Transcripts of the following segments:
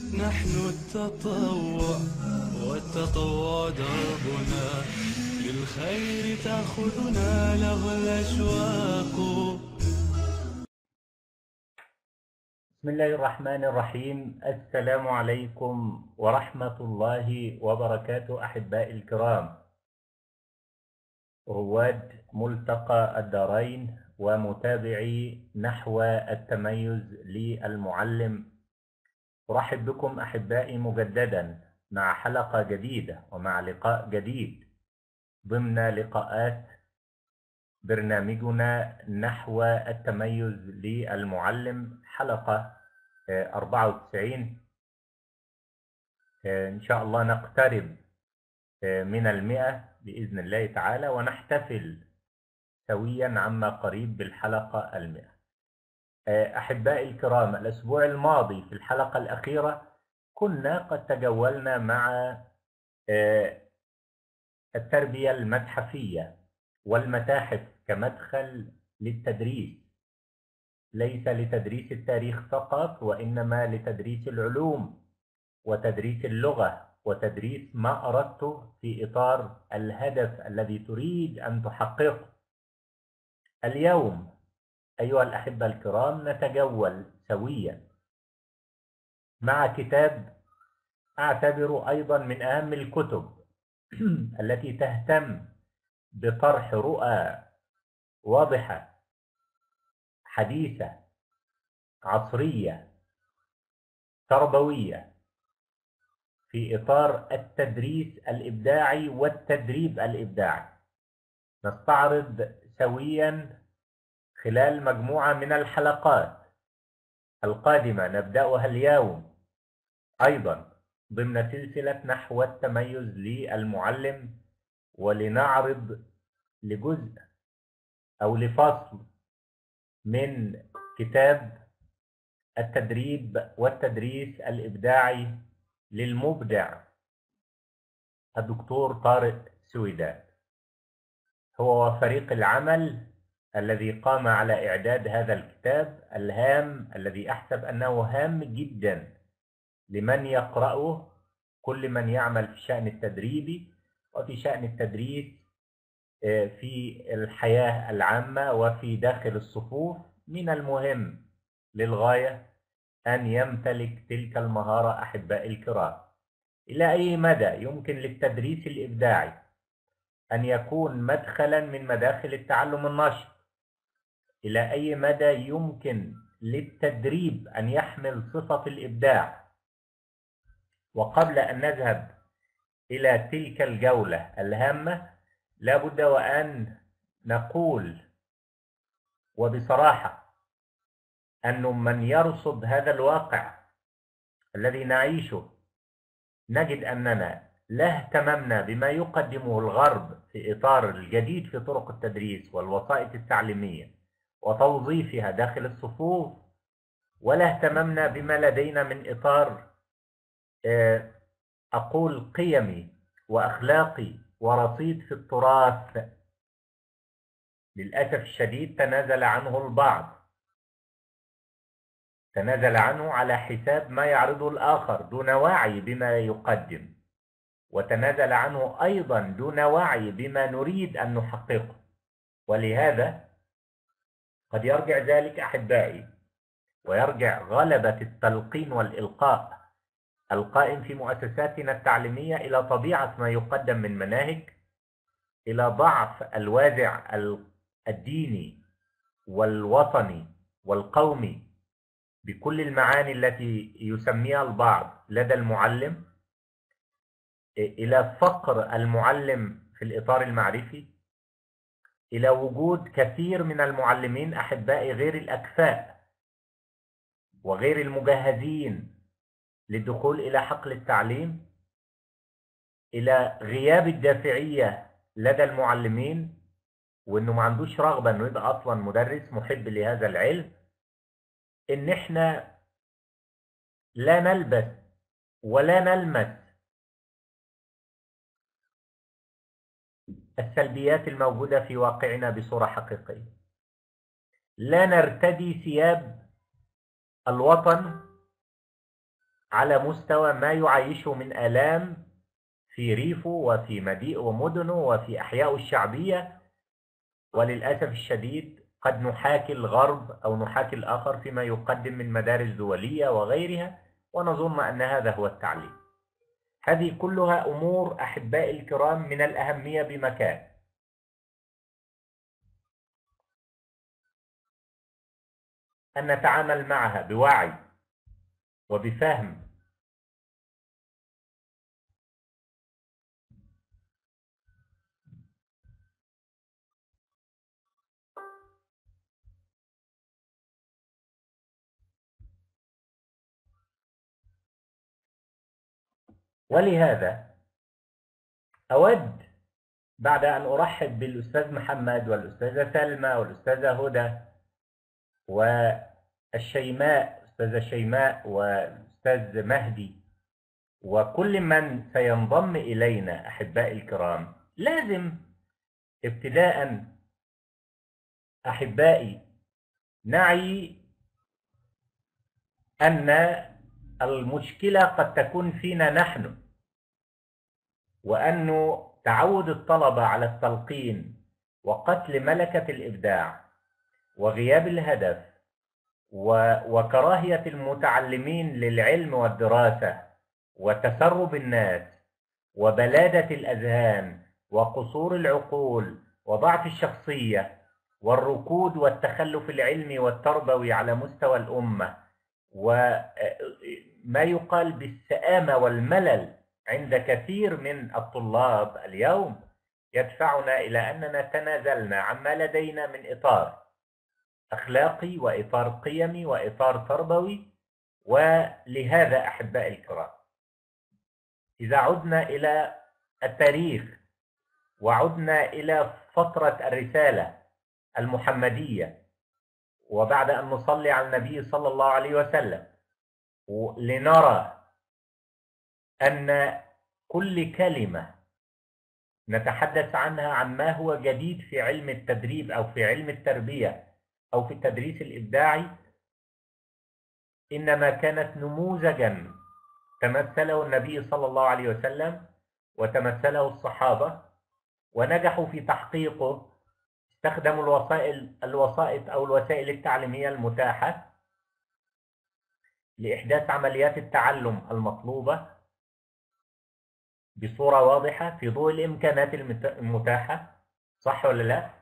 نحن التطوع والتطوع دربنا للخير تأخذنا له الأشواق بسم الله الرحمن الرحيم السلام عليكم ورحمة الله وبركاته أحبائي الكرام رواد ملتقى الدارين ومتابعي نحو التميز للمعلم أرحب بكم أحبائي مجددا مع حلقة جديدة ومع لقاء جديد ضمن لقاءات برنامجنا نحو التميز للمعلم حلقة 94 إن شاء الله نقترب من المئة بإذن الله تعالى ونحتفل سويا عما قريب بالحلقة المئة أحبائي الكرام الأسبوع الماضي في الحلقة الأخيرة كنا قد تجولنا مع التربية المتحفية والمتاحف كمدخل للتدريس ليس لتدريس التاريخ فقط وإنما لتدريس العلوم وتدريس اللغة وتدريس ما أردته في إطار الهدف الذي تريد أن تحققه اليوم أيها الأحبة الكرام نتجول سويا مع كتاب أعتبره أيضا من أهم الكتب التي تهتم بطرح رؤى واضحة حديثة عصرية تربوية في إطار التدريس الإبداعي والتدريب الإبداعي نستعرض سويا خلال مجموعة من الحلقات القادمة نبدأها اليوم أيضا ضمن سلسلة نحو التميز للمعلم ولنعرض لجزء أو لفصل من كتاب التدريب والتدريس الإبداعي للمبدع الدكتور طارق سويدان هو وفريق العمل الذي قام على إعداد هذا الكتاب الهام الذي أحسب أنه هام جدا لمن يقرأه كل من يعمل في الشأن التدريبي وفي شأن التدريس في الحياة العامة وفي داخل الصفوف من المهم للغاية أن يمتلك تلك المهارة أحبائي الكرام إلى أي مدى يمكن للتدريس الإبداعي أن يكون مدخلا من مداخل التعلم النشط إلى أي مدى يمكن للتدريب أن يحمل صفة الإبداع وقبل أن نذهب إلى تلك الجولة الهامة لابد وأن نقول وبصراحة أن من يرصد هذا الواقع الذي نعيشه نجد أننا لا اهتممنا بما يقدمه الغرب في إطار الجديد في طرق التدريس والوسائط التعليمية وتوظيفها داخل الصفوف ولا اهتممنا بما لدينا من إطار أقول قيمي وأخلاقي ورصيد في التراث للأسف الشديد تنازل عنه البعض تنازل عنه على حساب ما يعرضه الآخر دون وعي بما يقدم وتنازل عنه أيضا دون وعي بما نريد أن نحققه ولهذا قد يرجع ذلك أحبائي ويرجع غلبة التلقين والإلقاء القائم في مؤسساتنا التعليمية إلى طبيعة ما يقدم من مناهج إلى ضعف الوازع الديني والوطني والقومي بكل المعاني التي يسميها البعض لدى المعلم إلى فقر المعلم في الإطار المعرفي إلى وجود كثير من المعلمين أحبائي غير الأكفاء وغير المجهزين للدخول إلى حقل التعليم إلى غياب الدافعية لدى المعلمين وإنه ما عندوش رغبة إنه يبقى أصلا مدرس محب لهذا العلم إن إحنا لا نلبس ولا نلمس السلبيات الموجودة في واقعنا بصورة حقيقية لا نرتدي ثياب الوطن على مستوى ما يعيشه من آلام في ريفه وفي مديء ومدنه وفي أحيائه الشعبية وللأسف الشديد قد نحاكي الغرب أو نحاكي الآخر فيما يقدم من مدارس دولية وغيرها ونظن أن هذا هو التعليم هذه كلها أمور أحبائي الكرام من الأهمية بمكان أن نتعامل معها بوعي وبفهم ولهذا أود بعد أن أرحب بالأستاذ محمد والأستاذة سلمى والأستاذة هدى والشيماء أستاذة شيماء والأستاذ مهدي وكل من سينضم إلينا أحبائي الكرام لازم ابتداء أحبائي نعي أن المشكلة قد تكون فينا نحن وأنه تعود الطلبة على التلقين وقتل ملكة الإبداع وغياب الهدف وكراهية المتعلمين للعلم والدراسة وتسرب الناس وبلادة الأذهان وقصور العقول وضعف الشخصية والركود والتخلف العلمي والتربوي على مستوى الأمة وما يقال بالسآمة والملل عند كثير من الطلاب اليوم يدفعنا إلى أننا تنازلنا عما لدينا من إطار أخلاقي وإطار قيمي وإطار تربوي ولهذا أحبائي الكرام إذا عدنا إلى التاريخ وعدنا إلى فترة الرسالة المحمدية وبعد أن نصلي على النبي صلى الله عليه وسلم لنرى أن كل كلمة نتحدث عنها عن ما هو جديد في علم التدريب أو في علم التربية أو في التدريس الإبداعي إنما كانت نموذجا تمثله النبي صلى الله عليه وسلم وتمثله الصحابة ونجحوا في تحقيقه استخدموا الوسائل الوسائط أو الوسائل التعليمية المتاحة لإحداث عمليات التعلم المطلوبة بصورة واضحة في ضوء الإمكانات المتاحة صح ولا لا؟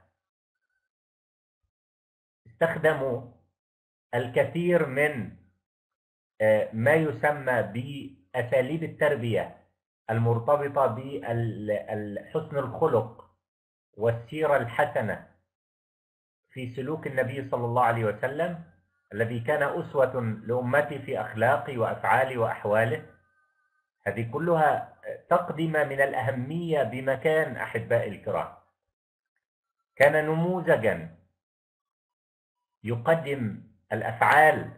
استخدموا الكثير من آه، ما يسمى بأساليب التربية المرتبطة بحسن الخلق والسيرة الحسنة في سلوك النبي صلى الله عليه وسلم الذي كان أسوة لأمتي في أخلاقه وأفعاله وأحواله هذه كلها تقدمة من الأهمية بمكان أحبائي الكرام كان نموذجا يقدم الأفعال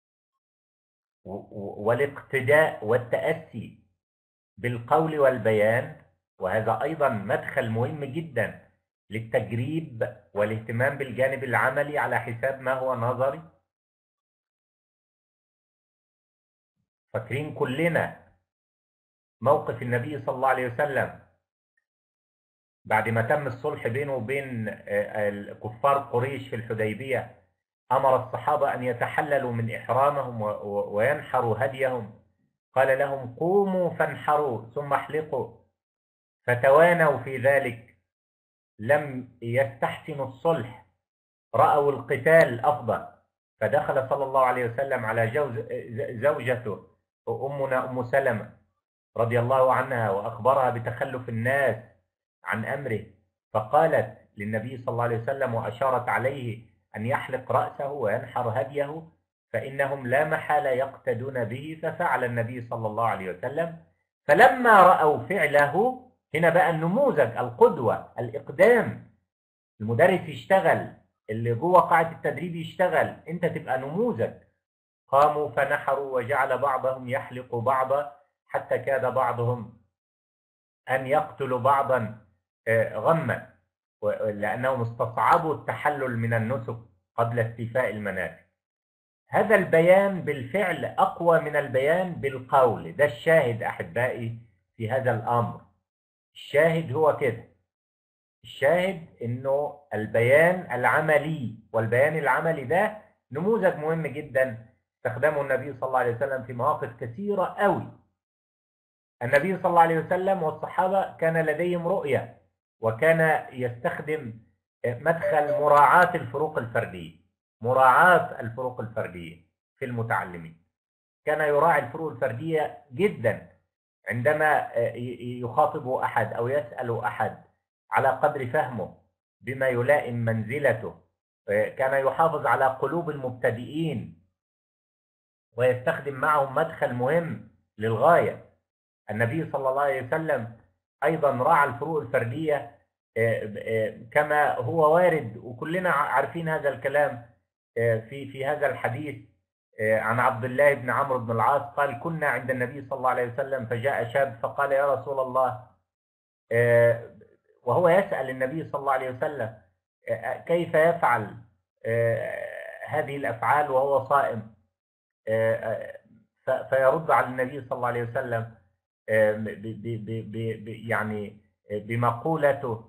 والاقتداء والتأسي بالقول والبيان وهذا أيضا مدخل مهم جدا للتجريب والاهتمام بالجانب العملي على حساب ما هو نظري فاكرين كلنا موقف النبي صلى الله عليه وسلم بعد ما تم الصلح بينه وبين آه، كفار قريش في الحديبية أمر الصحابة أن يتحللوا من إحرامهم وينحروا هديهم قال لهم قوموا فانحروا ثم احلقوا فتوانوا في ذلك لم يستحسنوا الصلح رأوا القتال أفضل فدخل صلى الله عليه وسلم على زوجته أمنا أم سلمة رضي الله عنها وأخبرها بتخلف الناس عن أمره فقالت للنبي صلى الله عليه وسلم وأشارت عليه أن يحلق رأسه وينحر هديه فإنهم لا محالة يقتدون به ففعل النبي صلى الله عليه وسلم فلما رأوا فعله هنا بقى النموذج القدوة الإقدام المدرس يشتغل اللي جوه قاعة التدريب يشتغل أنت تبقى نموذج قاموا فنحروا وجعل بعضهم يحلق بعضا حتى كاد بعضهم أن يقتلوا بعضا آه، غما لأنهم استصعبوا التحلل من النسك قبل استيفاء المناسك هذا البيان بالفعل أقوى من البيان بالقول ده الشاهد أحبائي في هذا الأمر الشاهد هو كده الشاهد انه البيان العملي والبيان العملي ده نموذج مهم جدا استخدمه النبي صلى الله عليه وسلم في مواقف كثيرة قوي النبي صلى الله عليه وسلم والصحابة كان لديهم رؤية وكان يستخدم مدخل مراعاة الفروق الفردية مراعاة الفروق الفردية في المتعلمين كان يراعي الفروق الفردية جدا عندما يخاطب أحد أو يسأل أحد على قدر فهمه بما يلائم منزلته كان يحافظ على قلوب المبتدئين ويستخدم معهم مدخل مهم للغاية النبي صلى الله عليه وسلم أيضا راعى الفروق الفردية كما هو وارد وكلنا عارفين هذا الكلام في في هذا الحديث عن عبد الله بن عمرو بن العاص قال كنا عند النبي صلى الله عليه وسلم فجاء شاب فقال يا رسول الله وهو يسأل النبي صلى الله عليه وسلم كيف يفعل هذه الأفعال وهو صائم فيرد على النبي صلى الله عليه وسلم يعني بمقولته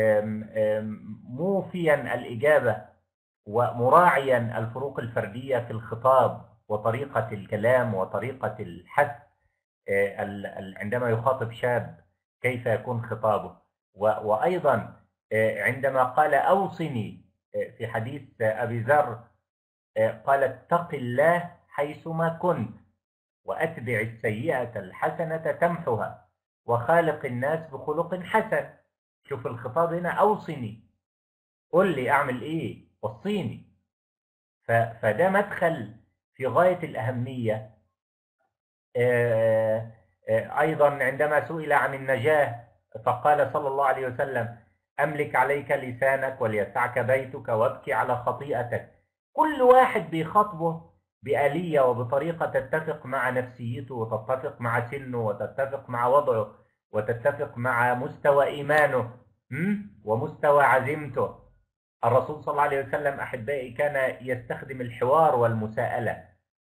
موفيا الإجابة ومراعيا الفروق الفردية في الخطاب وطريقة الكلام وطريقة الحث عندما يخاطب شاب كيف يكون خطابه وأيضا عندما قال أوصني في حديث أبي ذر قال اتق الله حيثما كنت وأتبع السيئة الحسنة تمحها وخالق الناس بخلق حسن شوف الخطاب هنا أوصني قل لي أعمل إيه وصيني فده مدخل في غاية الأهمية أيضا عندما سئل عن النجاة فقال صلى الله عليه وسلم أملك عليك لسانك وليسعك بيتك وابكي على خطيئتك كل واحد بيخاطبه بآلية وبطريقة تتفق مع نفسيته وتتفق مع سنه وتتفق مع وضعه وتتفق مع مستوى إيمانه ومستوى عزيمته الرسول صلى الله عليه وسلم أحبائي كان يستخدم الحوار والمساءلة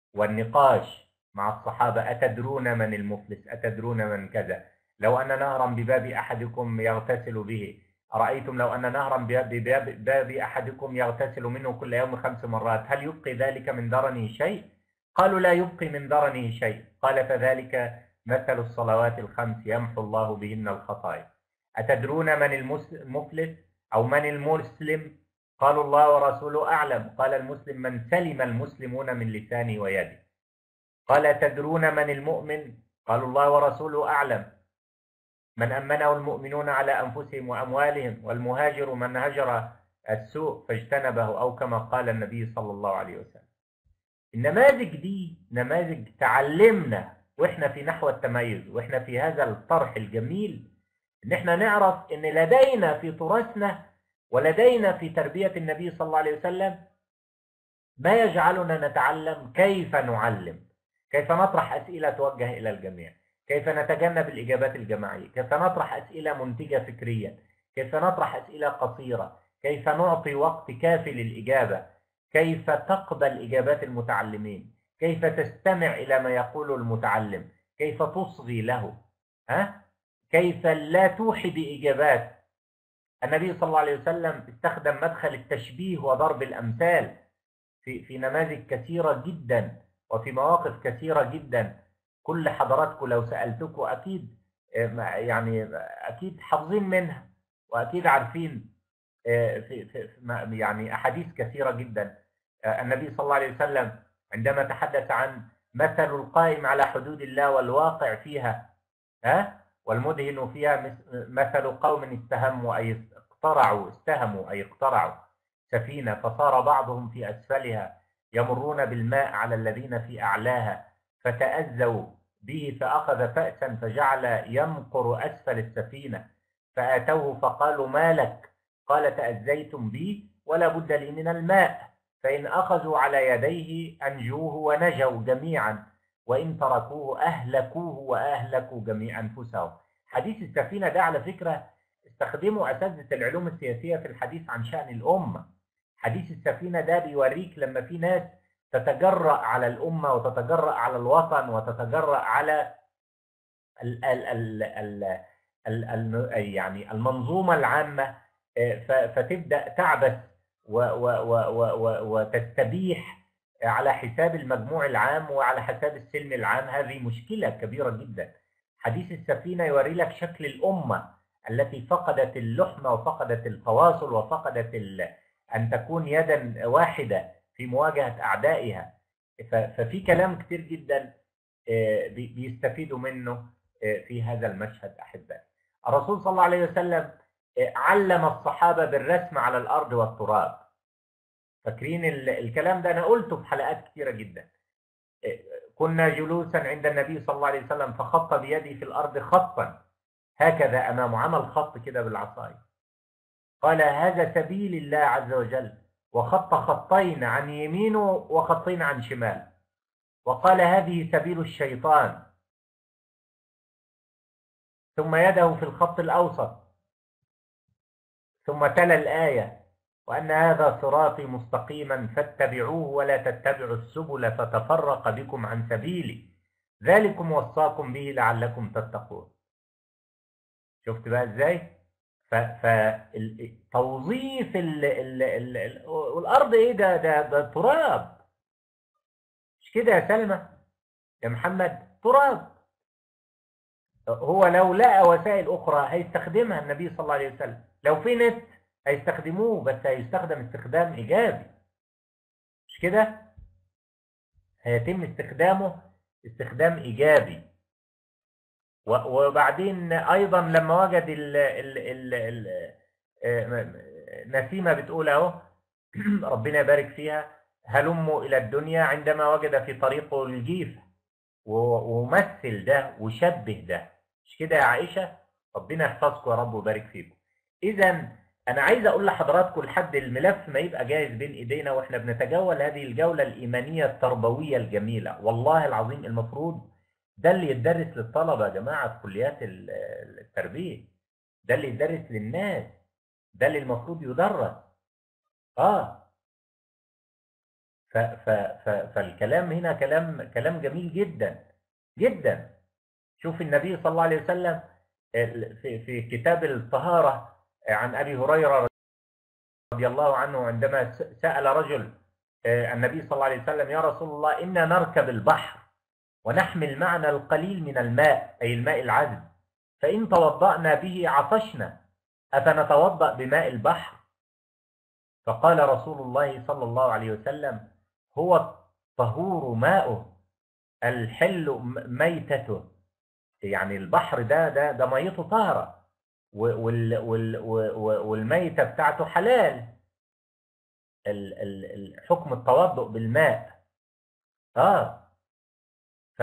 والنقاش مع الصحابة أتدرون من المفلس أتدرون من كذا لو أن نهرا بباب أحدكم يغتسل به أرأيتم لو أن نهرا بباب أحدكم يغتسل منه كل يوم خمس مرات هل يبقي ذلك من درنه شيء؟ قالوا لا يبقي من درنه شيء قال فذلك مثل الصلوات الخمس يمحو الله بهن الخطايا أتدرون من المفلس أو من المسلم قالوا الله ورسوله أعلم قال المسلم من سلم المسلمون من لسانه ويده قال تدرون من المؤمن قالوا الله ورسوله أعلم من أمنه المؤمنون على أنفسهم وأموالهم والمهاجر من هجر السوء فاجتنبه أو كما قال النبي صلى الله عليه وسلم النماذج دي نماذج تعلمنا واحنا في نحو التميز واحنا في هذا الطرح الجميل ان احنا نعرف ان لدينا في تراثنا ولدينا في تربية النبي صلى الله عليه وسلم ما يجعلنا نتعلم كيف نعلم كيف نطرح أسئلة توجه إلى الجميع كيف نتجنب الإجابات الجماعية كيف نطرح أسئلة منتجة فكريا كيف نطرح أسئلة قصيرة كيف نعطي وقت كافي للإجابة كيف تقبل إجابات المتعلمين كيف تستمع إلى ما يقوله المتعلم كيف تصغي له ها؟ كيف لا توحي بإجابات النبي صلى الله عليه وسلم استخدم مدخل التشبيه وضرب الأمثال في في نماذج كثيرة جدا وفي مواقف كثيرة جدا كل حضراتكم لو سألتكم أكيد يعني أكيد حافظين منها وأكيد عارفين في في يعني أحاديث كثيرة جدا النبي صلى الله عليه وسلم عندما تحدث عن مثل القائم على حدود الله والواقع فيها ها والمدهن فيها مثل قوم استهموا أي اقترعوا استهموا أي اقترعوا سفينة فصار بعضهم في أسفلها يمرون بالماء على الذين في أعلاها فتأذوا به فأخذ فأسا فجعل يمقر أسفل السفينة فآتوه فقالوا ما لك قال تأذيتم بي ولا بد لي من الماء فإن أخذوا على يديه أنجوه ونجوا جميعا وإن تركوه أهلكوه وأهلكوا جميع أنفسهم حديث السفينة ده على فكرة استخدموا أساتذة العلوم السياسية في الحديث عن شأن الأمة حديث السفينة ده بيوريك لما في ناس تتجرأ على الأمة وتتجرأ على الوطن وتتجرأ على ال ال ال ال ال ال يعني المنظومة العامة فتبدأ تعبث وتستبيح على حساب المجموع العام وعلى حساب السلم العام هذه مشكلة كبيرة جدا حديث السفينة يوري لك شكل الأمة التي فقدت اللحمة وفقدت التواصل وفقدت أن تكون يدا واحدة في مواجهة أعدائها ففي كلام كتير جدا بيستفيدوا منه في هذا المشهد أحبائي الرسول صلى الله عليه وسلم علم الصحابة بالرسم على الأرض والتراب فاكرين الكلام ده أنا قلته في حلقات كتيرة جدا كنا جلوسا عند النبي صلى الله عليه وسلم فخط بيدي في الأرض خطا هكذا أمامه عمل خط كده بالعصاية قال هذا سبيل الله عز وجل وخط خطين عن يمينه وخطين عن شمال وقال هذه سبيل الشيطان ثم يده في الخط الأوسط ثم تلا الآية وأن هذا صراطي مستقيما فاتبعوه ولا تتبعوا السبل فتفرق بكم عن سبيلي ذلكم وصاكم به لعلكم تتقون شفت بقى ازاي فتوظيف ال ال ال ال والارض ايه ده ده ده تراب مش كده يا سلمى يا محمد تراب هو لو لقى وسائل اخرى هيستخدمها النبي صلى الله عليه وسلم لو في نت هيستخدموه بس هيستخدم استخدام ايجابي مش كده هيتم استخدامه استخدام ايجابي وبعدين ايضا لما وجد ال ال ال ال نسيمه بتقول اهو ربنا يبارك فيها هلموا الى الدنيا عندما وجد في طريقه الجيف ومثل ده وشبه ده مش كده يا عائشه ربنا يحفظكم يا رب ويبارك فيكم اذا انا عايز اقول لحضراتكم لحد الملف ما يبقى جاهز بين ايدينا واحنا بنتجول هذه الجوله الايمانيه التربويه الجميله والله العظيم المفروض ده اللي يتدرس للطلبه يا جماعه في كليات التربيه ده اللي يدرس للناس ده اللي المفروض يدرس اه ف ف ف فالكلام هنا كلام كلام جميل جدا جدا شوف النبي صلى الله عليه وسلم في في كتاب الطهاره عن ابي هريره رضي الله عنه عندما سال رجل النبي صلى الله عليه وسلم يا رسول الله انا نركب البحر ونحمل معنا القليل من الماء أي الماء العذب فإن توضأنا به عطشنا أفنتوضأ بماء البحر فقال رسول الله صلى الله عليه وسلم هو الطهور ماؤه الحل ميتته يعني البحر ده ده ده ميته طاهرة وال وال والميتة بتاعته حلال حكم التوضؤ بالماء اه ف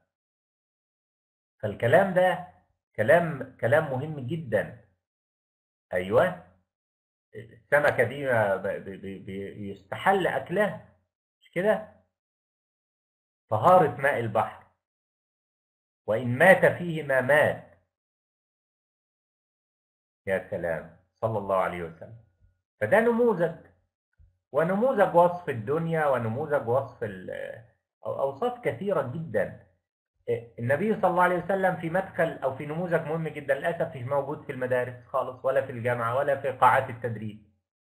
فالكلام ده كلام كلام مهم جدا ايوه السمكه دي يستحل اكلها مش كده طهاره ماء البحر وان مات فيه ما مات يا سلام صلى الله عليه وسلم فده نموذج ونموذج وصف الدنيا ونموذج وصف أوصاف كثيرة جدا النبي صلى الله عليه وسلم في مدخل أو في نموذج مهم جدا للأسف مش موجود في المدارس خالص ولا في الجامعة ولا في قاعات التدريب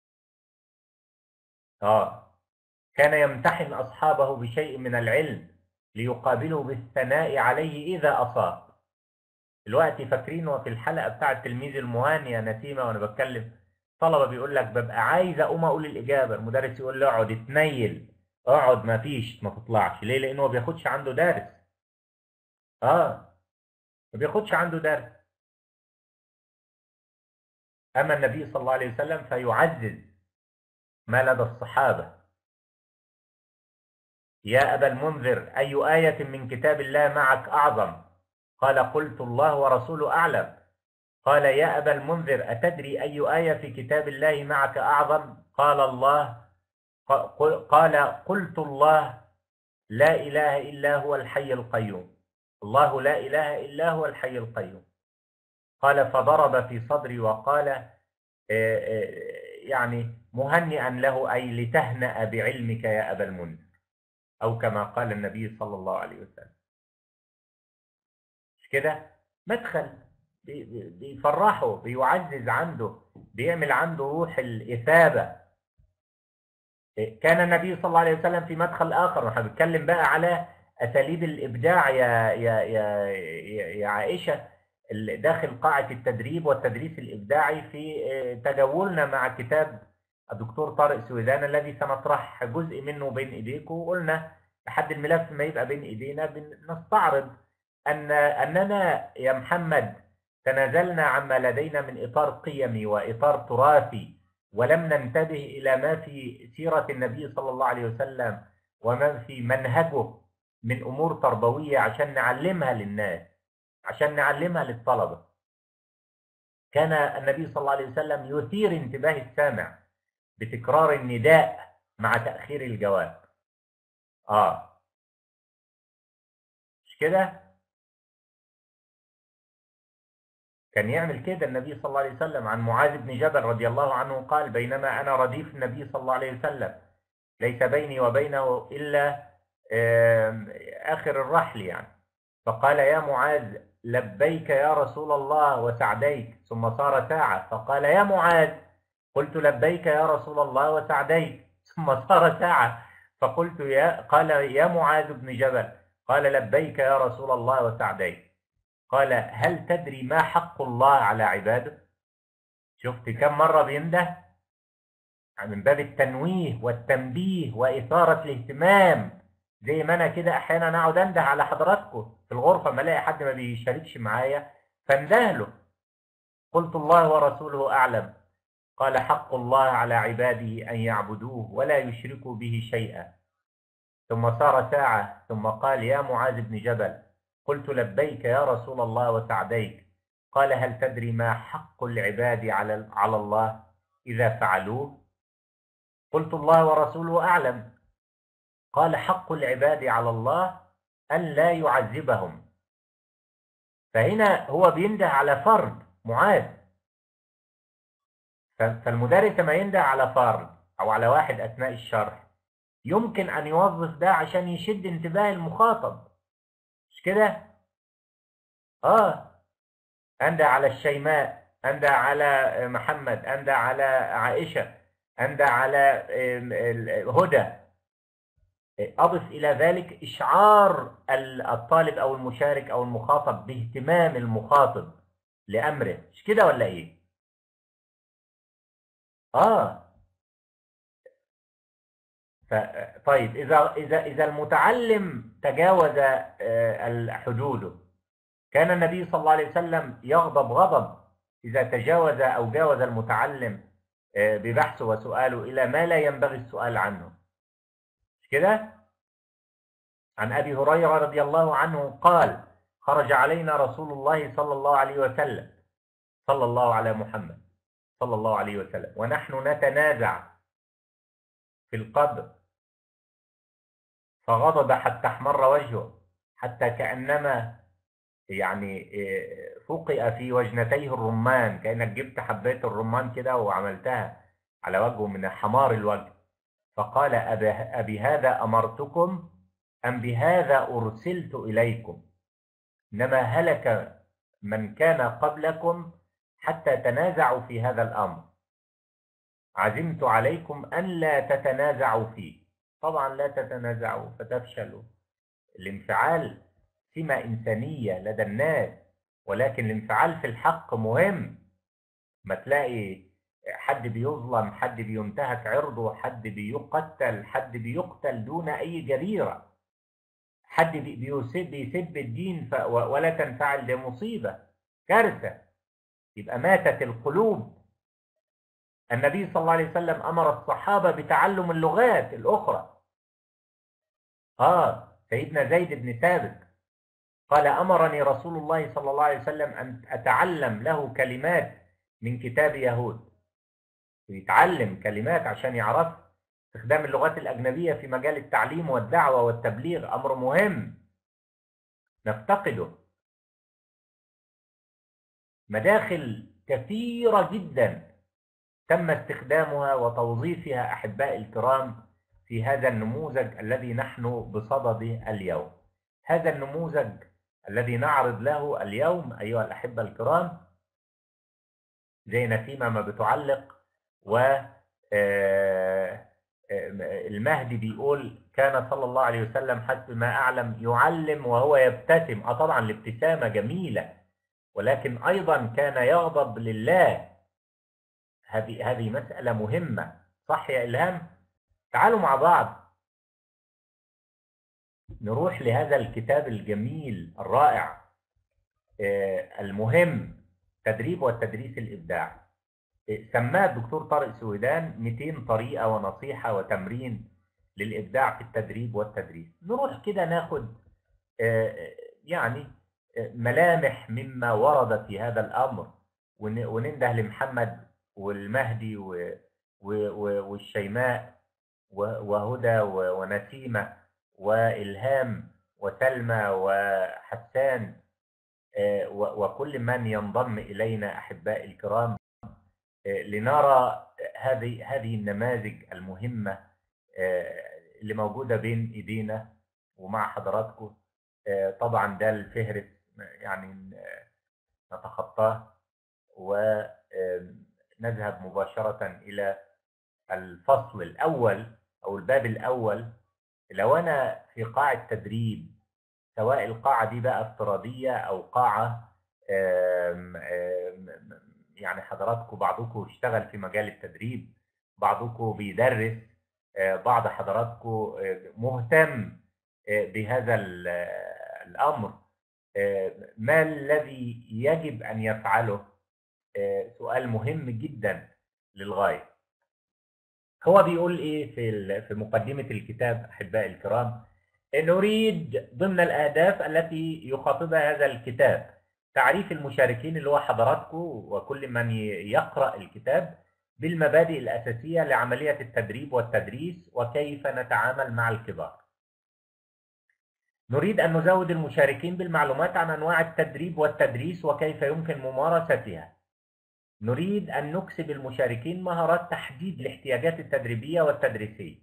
آه كان يمتحن أصحابه بشيء من العلم ليقابله بالثناء عليه إذا أصاب الوقت فاكرين في الحلقة بتاع التلميذ المهان يا نسيمة وأنا بتكلم طلبة بيقول لك ببقى عايز أقوم أقول الإجابة المدرس يقول لي اقعد اتنيل اقعد ما فيش ما تطلعش ليه لانه ما بياخدش عنده درس اه ما بياخدش عنده درس اما النبي صلى الله عليه وسلم فيعزز ما لدى الصحابه يا ابا المنذر اي ايه من كتاب الله معك اعظم قال قلت الله ورسوله اعلم قال يا ابا المنذر اتدري اي ايه في كتاب الله معك اعظم قال الله قال قلت الله لا إله إلا هو الحي القيوم الله لا إله إلا هو الحي القيوم قال فضرب في صدري وقال يعني مهنئا له أي لتهنأ بعلمك يا أبا المنذر أو كما قال النبي صلى الله عليه وسلم مش كده مدخل بي- بي- بيفرحه بيعزز عنده بيعمل عنده روح الإثابة كان النبي صلى الله عليه وسلم في مدخل آخر احنا بنتكلم بقى على أساليب الإبداع يا يا يا يا, يا عائشة ال- داخل قاعة التدريب والتدريس الإبداعي في آه، تجولنا مع كتاب الدكتور طارق سويدان الذي سنطرح جزء منه بين إيديكم وقلنا لحد الملف ما يبقى بين إيدينا بنستعرض أن أننا يا محمد تنازلنا عما لدينا من إطار قيمي وإطار تراثي ولم ننتبه إلى ما في سيرة النبي صلى الله عليه وسلم وما في منهجه من أمور تربوية عشان نعلمها للناس عشان نعلمها للطلبة كان النبي صلى الله عليه وسلم يثير انتباه السامع بتكرار النداء مع تأخير الجواب آه مش كده كان يعمل كده النبي صلى الله عليه وسلم عن معاذ بن جبل رضي الله عنه قال بينما أنا رديف النبي صلى الله عليه وسلم ليس بيني وبينه إلا آم، آخر الرحل يعني فقال يا معاذ لبيك يا رسول الله وسعديك ثم صار ساعة فقال يا معاذ قلت لبيك يا رسول الله وسعديك ثم صار ساعة فقلت يا قال يا معاذ بن جبل قال لبيك يا رسول الله وسعديك قال هل تدري ما حق الله على عباده شفت كم مرة بينده من باب التنويه والتنبيه وإثارة الاهتمام زي ما أنا كده أحيانا أقعد أنده على حضراتكم في الغرفة ما ألاقي حد ما بيشاركش معايا فانده له قلت الله ورسوله أعلم قال حق الله على عباده أن يعبدوه ولا يشركوا به شيئا ثم صار ساعة ثم قال يا معاذ بن جبل قلت لبيك يا رسول الله وسعديك قال هل تدري ما حق العباد على على الله إذا فعلوه قلت الله ورسوله أعلم قال حق العباد على الله أن لا يعذبهم فهنا هو بينده على فرد معاذ ف- فالمدرس لما ينده على فرد أو على واحد أثناء الشرح يمكن أن يوظف ده عشان يشد انتباه المخاطب مش كده؟ آه أندى على الشيماء أندى على محمد أندى على عائشة أندى على آم، ال- هدى أضف إلى ذلك إشعار ال- الطالب أو المشارك أو المخاطب باهتمام المخاطب لأمره مش كده ولا إيه؟ آه ف... طيب إذا إذا إذا المتعلم تجاوز آه، ال- حدوده كان النبي صلى الله عليه وسلم يغضب غضب إذا تجاوز أو جاوز المتعلم آه، ببحثه وسؤاله إلى ما لا ينبغي السؤال عنه مش كده؟ عن أبي هريرة رضي الله عنه قال خرج علينا رسول الله صلى الله عليه وسلم صلى الله على محمد صلى الله عليه وسلم ونحن نتنازع في القبر فغضب حتى احمر وجهه حتى كأنما يعني إيه، فقئ في وجنتيه الرمان كأنك جبت حباية الرمان كده وعملتها على وجهه من حمار الوجه فقال أب- أبهذا أمرتكم أم بهذا أرسلت إليكم إنما هلك من كان قبلكم حتى تنازعوا في هذا الأمر عزمت عليكم أن لا تتنازعوا فيه طبعا لا تتنازعوا فتفشلوا الانفعال سمة إنسانية لدى الناس ولكن الانفعال في الحق مهم ما تلاقي حد بيظلم حد بينتهك عرضه حد بيقتل حد بيقتل دون أي جريرة حد بي- بيسب, بيسب الدين ف... و- ولا تنفعل دي مصيبة كارثة يبقى ماتت القلوب النبي صلى الله عليه وسلم أمر الصحابة بتعلم اللغات الأخرى آه سيدنا زيد بن ثابت قال أمرني رسول الله صلى الله عليه وسلم أن أتعلم له كلمات من كتاب يهود يتعلم كلمات عشان يعرف استخدام اللغات الأجنبية في مجال التعليم والدعوة والتبليغ أمر مهم نفتقده مداخل كثيرة جدا تم استخدامها وتوظيفها أحباء الكرام في هذا النموذج الذي نحن بصدده اليوم هذا النموذج الذي نعرض له اليوم أيها الأحبة الكرام زي نسيمة ما بتعلق و آه، آه، المهدي بيقول كان صلى الله عليه وسلم حسب ما أعلم يعلم وهو يبتسم اه طبعا الابتسامة جميلة ولكن أيضا كان يغضب لله هذه هذه مسألة مهمة صح يا إلهام تعالوا مع بعض نروح لهذا الكتاب الجميل الرائع آه، المهم تدريب والتدريس الإبداع سماه الدكتور طارق سويدان 200 طريقة ونصيحة وتمرين للإبداع في التدريب والتدريس نروح كده ناخد آه، يعني آه، ملامح مما ورد في هذا الأمر وننده لمحمد والمهدي والشيماء وهدى ونسيمة وإلهام وسلمى وحسان آه، وكل من ينضم إلينا أحباء الكرام آه، لنرى هذه هذه النماذج المهمة آه، اللي موجودة بين إيدينا ومع حضراتكم طبعا ده الفهرس يعني نتخطاه ونذهب مباشرة إلى الفصل الأول أو الباب الأول لو أنا في قاعة تدريب سواء القاعة دي بقى افتراضية أو قاعة آم آم يعني حضراتكم بعضكم اشتغل في مجال التدريب بعضكم بيدرس آه، بعض حضراتكم آه، مهتم آه، بهذا الأمر ما الذي يجب أن يفعله سؤال مهم جدا للغاية هو بيقول إيه في في مقدمة الكتاب أحبائي الكرام نريد ضمن الأهداف التي يخاطبها هذا الكتاب تعريف المشاركين اللي هو حضراتكم وكل من يقرأ الكتاب بالمبادئ الأساسية لعملية التدريب والتدريس وكيف نتعامل مع الكبار نريد أن نزود المشاركين بالمعلومات عن أنواع التدريب والتدريس وكيف يمكن ممارستها نريد أن نكسب المشاركين مهارات تحديد الاحتياجات التدريبية والتدريسية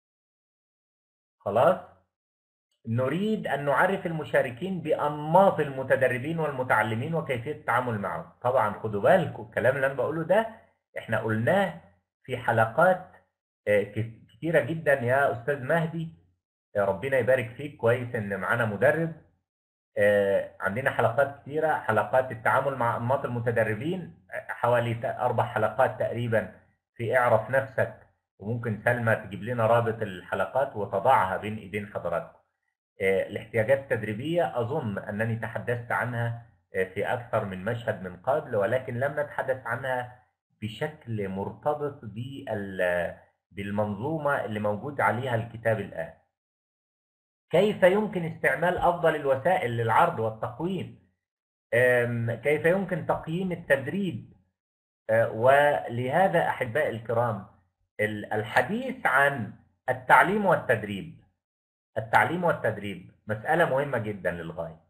خلاص نريد أن نعرف المشاركين بأنماط المتدربين والمتعلمين وكيفية التعامل معهم طبعا خدوا بالكم الكلام اللي أنا بقوله ده احنا قلناه في حلقات آه، كثيرة جدا يا أستاذ مهدي ربنا يبارك فيك كويس إن معانا مدرب آه، عندنا حلقات كثيرة حلقات التعامل مع أنماط المتدربين حوالي أربع حلقات تقريبا في اعرف نفسك وممكن سلمى تجيب لنا رابط الحلقات وتضعها بين ايدين حضراتكم آه، الاحتياجات التدريبية أظن أنني تحدثت عنها آه، في أكثر من مشهد من قبل ولكن لم نتحدث عنها بشكل مرتبط بالمنظومة اللي موجود عليها الكتاب الآن كيف يمكن استعمال أفضل الوسائل للعرض والتقويم كيف يمكن تقييم التدريب آه، ولهذا أحبائي الكرام الحديث عن التعليم والتدريب التعليم والتدريب مسألة مهمة جدا للغاية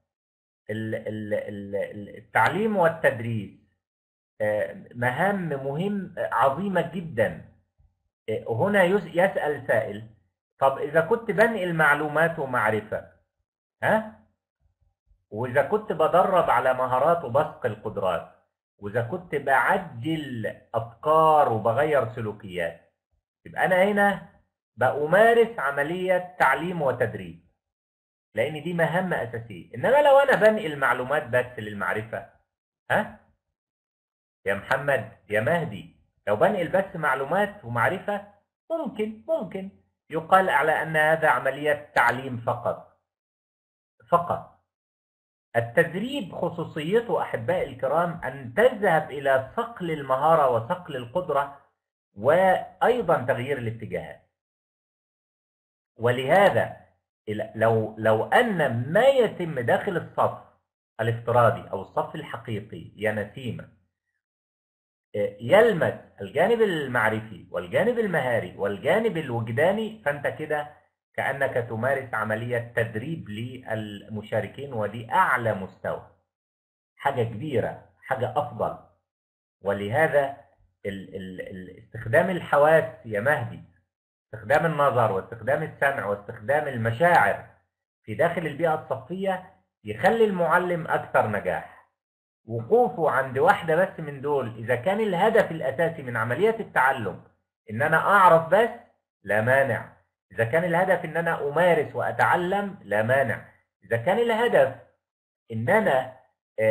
التعليم والتدريس آه، مهام مهم عظيمة جدا آه، هنا يسأل سائل طب إذا كنت بنقل معلومات ومعرفة ها وإذا كنت بدرب على مهارات وبسق القدرات وإذا كنت بعجل أفكار وبغير سلوكيات يبقى أنا هنا بأمارس عملية تعليم وتدريب لأن دي مهمة أساسية إنما لو أنا بنقل معلومات بس للمعرفة ها يا محمد يا مهدي لو بنقل بس معلومات ومعرفة ممكن ممكن يقال على أن هذا عملية تعليم فقط فقط التدريب خصوصيته أحبائي الكرام أن تذهب إلى صقل المهارة وصقل القدرة وأيضا تغيير الاتجاهات ولهذا لو لو ان ما يتم داخل الصف الافتراضي او الصف الحقيقي يا نسيمه آه، يلمس الجانب المعرفي والجانب المهاري والجانب الوجداني فانت كده كانك تمارس عمليه تدريب للمشاركين ودي اعلى مستوى حاجه كبيره حاجه افضل ولهذا ال ال ال استخدام الحواس يا مهدي استخدام النظر واستخدام السمع واستخدام المشاعر في داخل البيئة الصفية يخلي المعلم أكثر نجاح وقوفه عند واحدة بس من دول إذا كان الهدف الأساسي من عملية التعلم إن أنا أعرف بس لا مانع إذا كان الهدف إن أنا أمارس وأتعلم لا مانع إذا كان الهدف إن أنا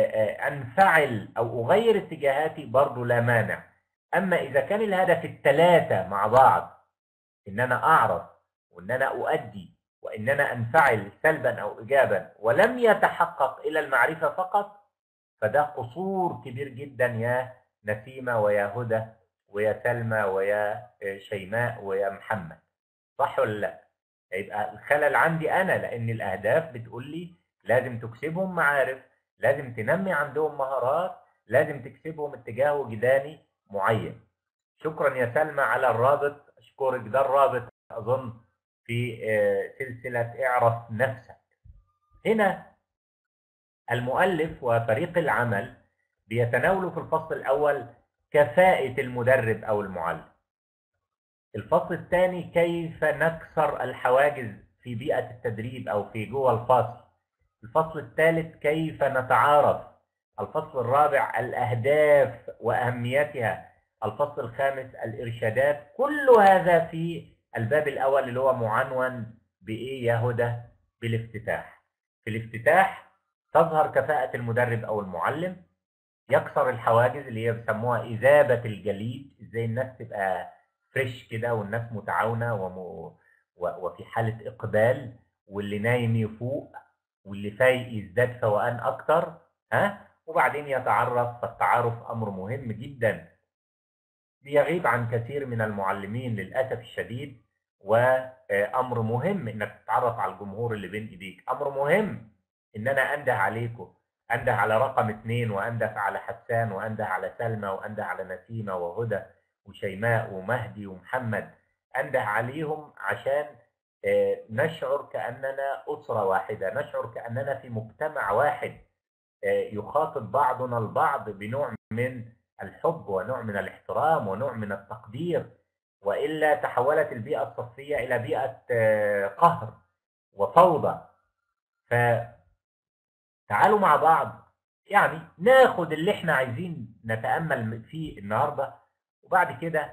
أنفعل أو أغير اتجاهاتي برضه لا مانع أما إذا كان الهدف الثلاثة مع بعض إن أنا أعرف وإن أنا أؤدي وإن أنا أنفعل سلبا أو إيجابا ولم يتحقق إلى المعرفة فقط فده قصور كبير جدا يا نسيمة ويا هدى ويا سلمى ويا شيماء ويا محمد صح ولا لا؟ يبقى الخلل عندي أنا لأن الأهداف بتقول لي لازم تكسبهم معارف لازم تنمي عندهم مهارات لازم تكسبهم اتجاه وجداني معين شكرا يا سلمى على الرابط اشكرك ده الرابط اظن في سلسله اعرف نفسك هنا المؤلف وفريق العمل بيتناولوا في الفصل الاول كفاءه المدرب او المعلم الفصل الثاني كيف نكسر الحواجز في بيئه التدريب او في جوه الفصل الفصل الثالث كيف نتعارف الفصل الرابع الأهداف وأهميتها الفصل الخامس الإرشادات كل هذا في الباب الأول اللي هو معنون بإيه يا هدى بالافتتاح في الافتتاح تظهر كفاءة المدرب أو المعلم يكسر الحواجز اللي هي بيسموها إذابة الجليد إزاي الناس تبقى فريش كده والناس متعاونة وم... وفي حالة إقبال واللي نايم يفوق واللي فايق يزداد فوقان اكتر ها وبعدين يتعرف فالتعارف امر مهم جدا بيغيب عن كثير من المعلمين للاسف الشديد وامر مهم انك تتعرف على الجمهور اللي بين ايديك امر مهم ان انا انده عليكم انده على رقم اثنين وانده على حسان وانده على سلمى وانده على نسيمه وهدى وشيماء ومهدي ومحمد انده عليهم عشان نشعر كأننا أسرة واحدة نشعر كأننا في مجتمع واحد يخاطب بعضنا البعض بنوع من الحب ونوع من الاحترام ونوع من التقدير وإلا تحولت البيئة الصفية إلى بيئة قهر وفوضى فتعالوا مع بعض يعني ناخد اللي احنا عايزين نتأمل فيه النهاردة وبعد كده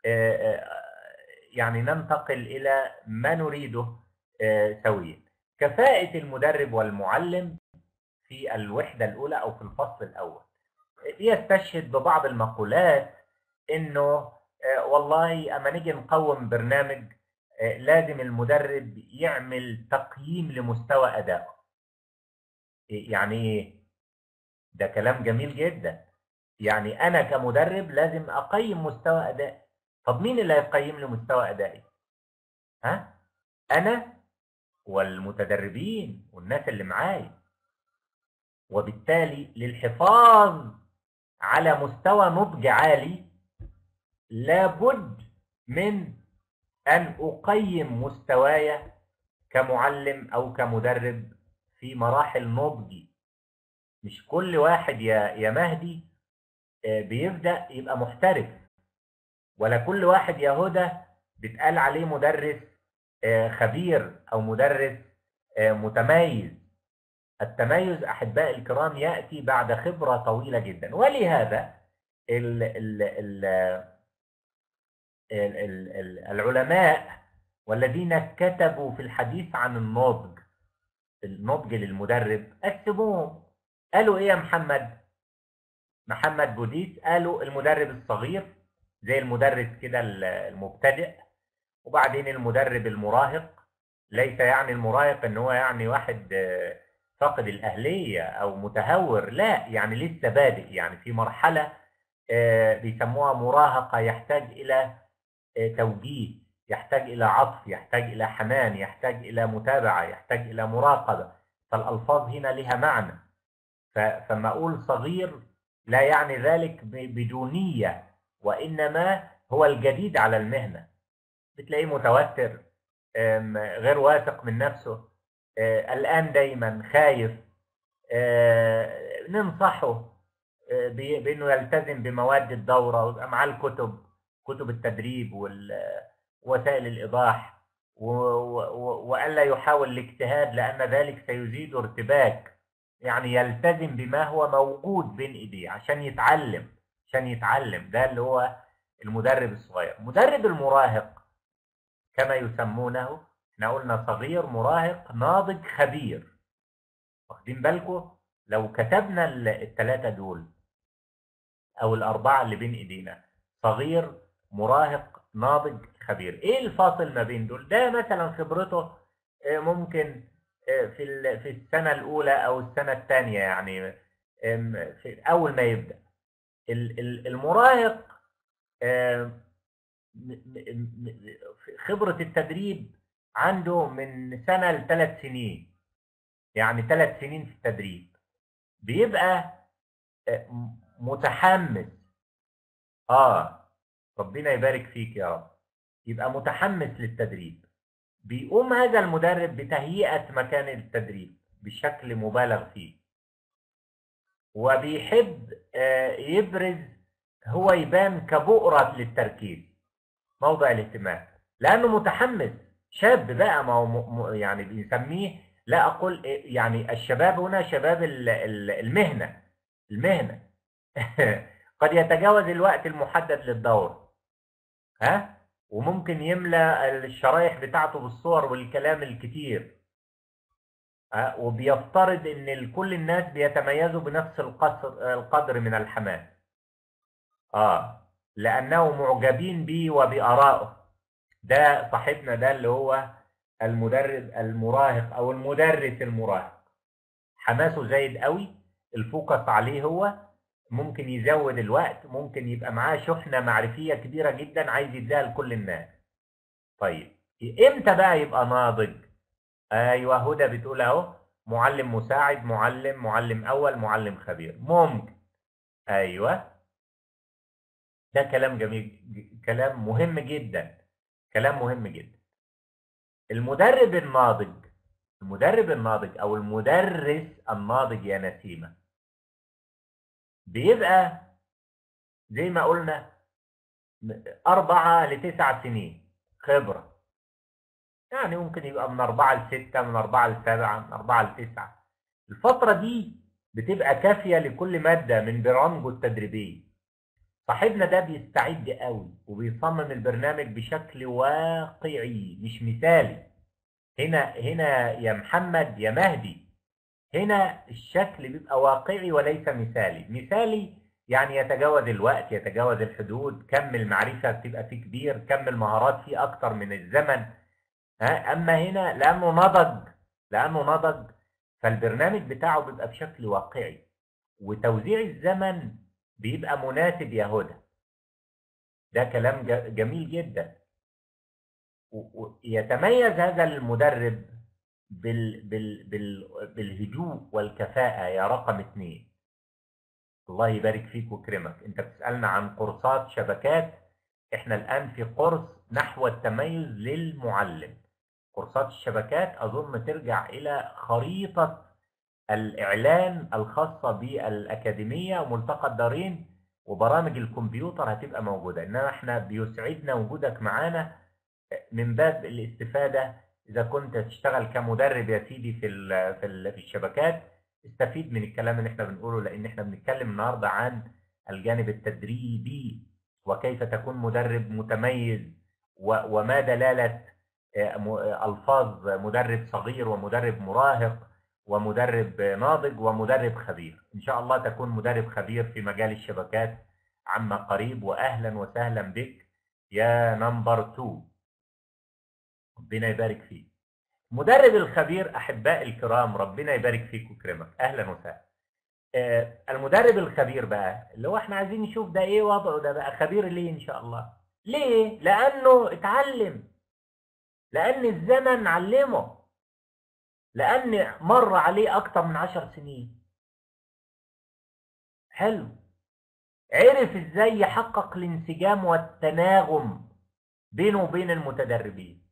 يعني ننتقل إلى ما نريده سويا كفاءة المدرب والمعلم في الوحدة الأولى أو في الفصل الأول يستشهد ببعض المقولات إنه والله أما نيجي نقوم برنامج لازم المدرب يعمل تقييم لمستوى أدائه يعني إيه؟ ده كلام جميل جدا يعني أنا كمدرب لازم أقيم مستوى أدائي طب مين اللي هيقيم لي مستوى ادائي ها انا والمتدربين والناس اللي معايا وبالتالي للحفاظ على مستوى نضج عالي لابد من ان اقيم مستواي كمعلم او كمدرب في مراحل نضجي مش كل واحد يا يا مهدي بيبدا يبقى محترف ولا كل واحد يا هدى بيتقال عليه مدرس خبير او مدرس متميز التميز احبائي الكرام ياتي بعد خبره طويله جدا ولهذا ال ال ال ال ال العلماء والذين كتبوا في الحديث عن النضج النضج للمدرب قسموهم قالوا ايه يا محمد محمد بوديس قالوا المدرب الصغير زي المدرس كده المبتدئ وبعدين المدرب المراهق ليس يعني المراهق ان هو يعني واحد فقد الاهليه او متهور لا يعني لسه بادئ يعني في مرحله بيسموها مراهقه يحتاج الى توجيه يحتاج الى عطف يحتاج الى حنان يحتاج الى متابعه يحتاج الى مراقبه فالالفاظ هنا لها معنى فما اقول صغير لا يعني ذلك بدونيه وانما هو الجديد على المهنه بتلاقيه متوتر غير واثق من نفسه قلقان دايما خايف ننصحه بانه يلتزم بمواد الدوره ويبقى معاه الكتب كتب التدريب وسائل الإيضاح و- و- و- وألا يحاول الاجتهاد لأن ذلك سيزيد ارتباك يعني يلتزم بما هو موجود بين إيديه عشان يتعلم عشان يتعلم ده اللي هو المدرب الصغير مدرب المراهق كما يسمونه احنا قلنا صغير مراهق ناضج خبير واخدين بالكم لو كتبنا الثلاثة دول أو الأربعة اللي بين إيدينا صغير مراهق ناضج خبير إيه الفاصل ما بين دول ده مثلا خبرته آه، ممكن آه، في ال- في السنة الأولى أو السنة الثانية يعني آم، في أول ما يبدأ ال- ال- المراهق آم، م- م- م- خبرة التدريب عنده من سنة لثلاث سنين يعني ثلاث سنين في التدريب بيبقى آه، م- متحمس اه ربنا يبارك فيك يا رب يبقى متحمس للتدريب بيقوم هذا المدرب بتهيئة مكان التدريب بشكل مبالغ فيه وبيحب آه، يبرز هو يبان كبؤرة للتركيز موضع الاهتمام لأنه متحمس شاب بقى ما هو م- م- يعني بنسميه لا أقول إيه، يعني الشباب هنا شباب ال- ال- المهنة المهنة قد يتجاوز الوقت المحدد للدور ها وممكن يملى الشرايح بتاعته بالصور والكلام الكتير ها؟ وبيفترض ان كل الناس بيتميزوا بنفس القصر القدر من الحماس اه لانهم معجبين بيه وبارائه ده صاحبنا ده اللي هو المدرب المراهق او المدرس المراهق حماسه زايد قوي الفوكس عليه هو ممكن يزود الوقت ممكن يبقى معاه شحنة معرفية كبيرة جدا عايز يديها لكل الناس طيب امتى بقى يبقى ناضج ايوه هدى بتقول اهو معلم مساعد معلم معلم اول معلم خبير ممكن ايوه ده كلام جميل ج- كلام مهم جدا كلام مهم جدا المدرب الناضج المدرب الناضج او المدرس الناضج يا نسيمه بيبقى زي ما قلنا م- أربعة لتسع سنين خبرة يعني ممكن يبقى من أربعة لستة من أربعة لسبعة من أربعة لتسعة الفترة دي بتبقى كافية لكل مادة من برامجه التدريبية صاحبنا ده بيستعد قوي وبيصمم البرنامج بشكل واقعي مش مثالي هنا هنا يا محمد يا مهدي هنا الشكل بيبقى واقعي وليس مثالي مثالي يعني يتجاوز الوقت يتجاوز الحدود كم المعرفة بتبقى فيه كبير كم المهارات فيه أكتر من الزمن ها أما هنا لأنه نضج لأنه نضج فالبرنامج بتاعه بيبقى بشكل واقعي وتوزيع الزمن بيبقى مناسب يا هدى ده كلام ج- جميل جدا و- و- يتميز هذا المدرب بال بال بال بالهدوء والكفاءة يا رقم اثنين الله يبارك فيك ويكرمك انت بتسألنا عن كورسات شبكات احنا الآن في قرص نحو التميز للمعلم كورسات الشبكات أظن ترجع إلى خريطة الإعلان الخاصة بالأكاديمية وملتقى الدارين وبرامج الكمبيوتر هتبقى موجودة إنما احنا بيسعدنا وجودك معانا من باب الاستفادة إذا كنت تشتغل كمدرب يا سيدي في ال في ال في الشبكات استفيد من الكلام اللي احنا بنقوله لأن احنا بنتكلم النهاردة عن الجانب التدريبي وكيف تكون مدرب متميز و- وما دلالة آه، م- آه، ألفاظ مدرب صغير ومدرب مراهق ومدرب ناضج ومدرب خبير إن شاء الله تكون مدرب خبير في مجال الشبكات عما قريب وأهلا وسهلا بك يا نمبر 2 ربنا يبارك فيك مدرب الخبير أحباء الكرام ربنا يبارك فيك ويكرمك أهلا وسهلا آه، المدرب الخبير بقى اللي هو احنا عايزين نشوف ده ايه وضعه ده بقى خبير ليه ان شاء الله ليه لانه اتعلم لان الزمن علمه لان مر عليه اكتر من عشر سنين حلو عرف ازاي يحقق الانسجام والتناغم بينه وبين المتدربين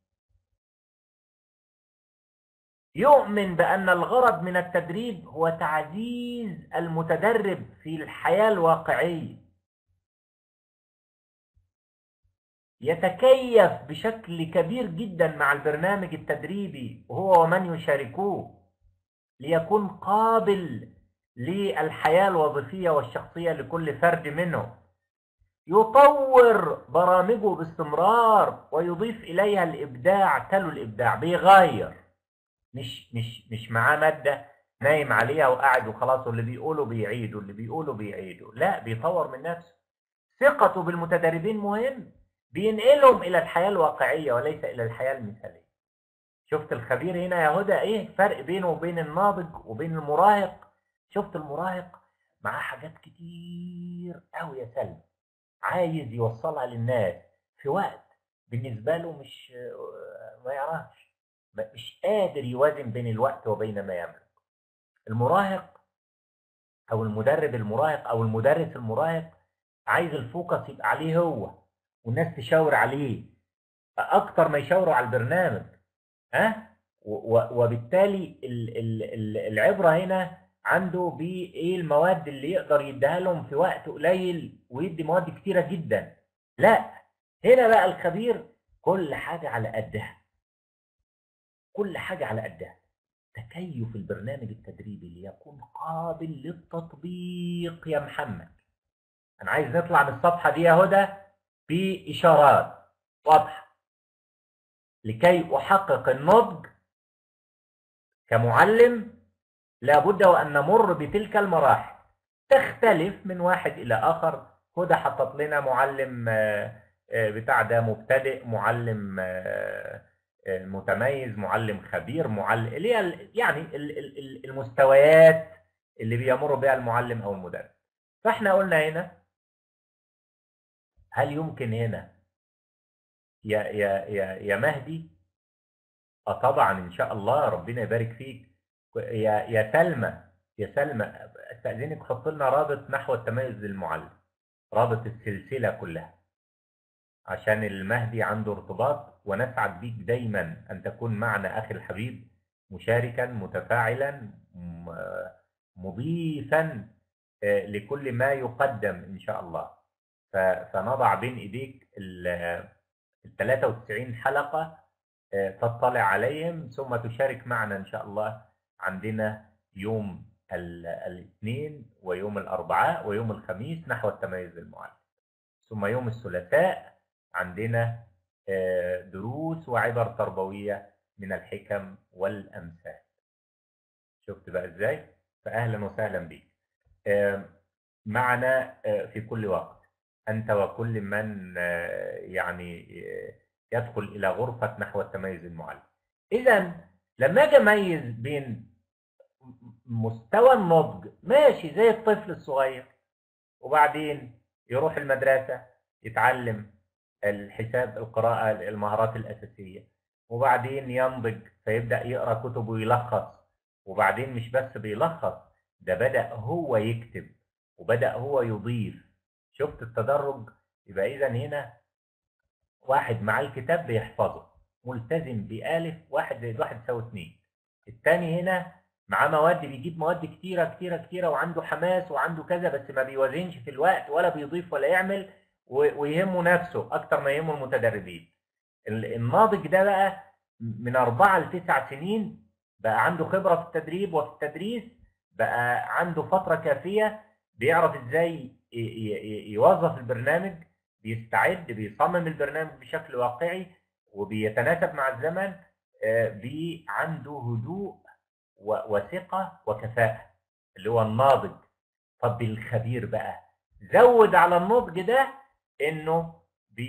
يؤمن بأن الغرض من التدريب هو تعزيز المتدرب في الحياة الواقعية يتكيف بشكل كبير جدا مع البرنامج التدريبي هو ومن يشاركوه ليكون قابل للحياة الوظيفية والشخصية لكل فرد منهم يطور برامجه باستمرار ويضيف إليها الإبداع تلو الإبداع بيغير مش مش مش معاه مادة نايم عليها وقاعد وخلاص واللي بيقوله بيعيد واللي بيقوله بيعيده لا بيطور من نفسه ثقته بالمتدربين مهم بينقلهم إلى الحياة الواقعية وليس إلى الحياة المثالية شفت الخبير هنا يا هدى ايه فرق بينه وبين الناضج وبين المراهق شفت المراهق معاه حاجات كتير قوي يا سلمى عايز يوصلها للناس في وقت بالنسبه له مش ما يعرفش مش قادر يوازن بين الوقت وبين ما يملك المراهق او المدرب المراهق او المدرس المراهق عايز الفوكس يبقى عليه هو والناس تشاور عليه اكتر ما يشاوروا على البرنامج ها وبالتالي العبره هنا عنده بايه المواد اللي يقدر يديها لهم في وقت قليل ويدي مواد كتيره جدا لا هنا بقى الخبير كل حاجه على قدها كل حاجه على قدها تكيف البرنامج التدريبي ليكون قابل للتطبيق يا محمد انا عايز نطلع من الصفحه دي يا هدى باشارات واضحه لكي احقق النضج كمعلم لابد وأن نمر بتلك المراحل تختلف من واحد إلى آخر هدى حطت لنا معلم بتاع ده مبتدئ معلم متميز معلم خبير معلم اللي هي يعني المستويات اللي بيمر بها المعلم او المدرب فاحنا قلنا هنا هل يمكن هنا يا يا يا يا مهدي اه طبعا ان شاء الله ربنا يبارك فيك يا يا سلمى يا سلمى استاذنك حط لنا رابط نحو التميز للمعلم رابط السلسله كلها عشان المهدي عنده ارتباط ونسعد بيك دايما ان تكون معنا اخي الحبيب مشاركا متفاعلا مضيفا لكل ما يقدم ان شاء الله فنضع بين ايديك ال 93 حلقه تطلع عليهم ثم تشارك معنا ان شاء الله عندنا يوم الاثنين ويوم الاربعاء ويوم الخميس نحو التميز المعلم ثم يوم الثلاثاء عندنا دروس وعبر تربويه من الحكم والامثال شفت بقى ازاي فاهلا وسهلا بيك معنا في كل وقت انت وكل من يعني يدخل الى غرفه نحو التميز المعلم اذا لما اجي اميز بين مستوى النضج ماشي زي الطفل الصغير وبعدين يروح المدرسه يتعلم الحساب القراءه المهارات الاساسيه وبعدين ينضج فيبدا يقرا كتب ويلخص وبعدين مش بس بيلخص ده بدا هو يكتب وبدا هو يضيف شفت التدرج يبقى اذا هنا واحد مع الكتاب بيحفظه ملتزم بألف واحد زائد واحد يساوي اتنين التاني هنا معاه مواد بيجيب مواد كتيرة كتيرة كتيرة وعنده حماس وعنده كذا بس ما بيوازنش في الوقت ولا بيضيف ولا يعمل ويهمه نفسه أكتر ما يهمه المتدربين الناضج ده بقى من أربعة لتسع سنين بقى عنده خبرة في التدريب وفي التدريس بقى عنده فترة كافية بيعرف ازاي يوظف البرنامج بيستعد بيصمم البرنامج بشكل واقعي وبيتناسب مع الزمن عنده هدوء وثقة وكفاءة اللي هو الناضج طب الخبير بقى زود على النضج ده انه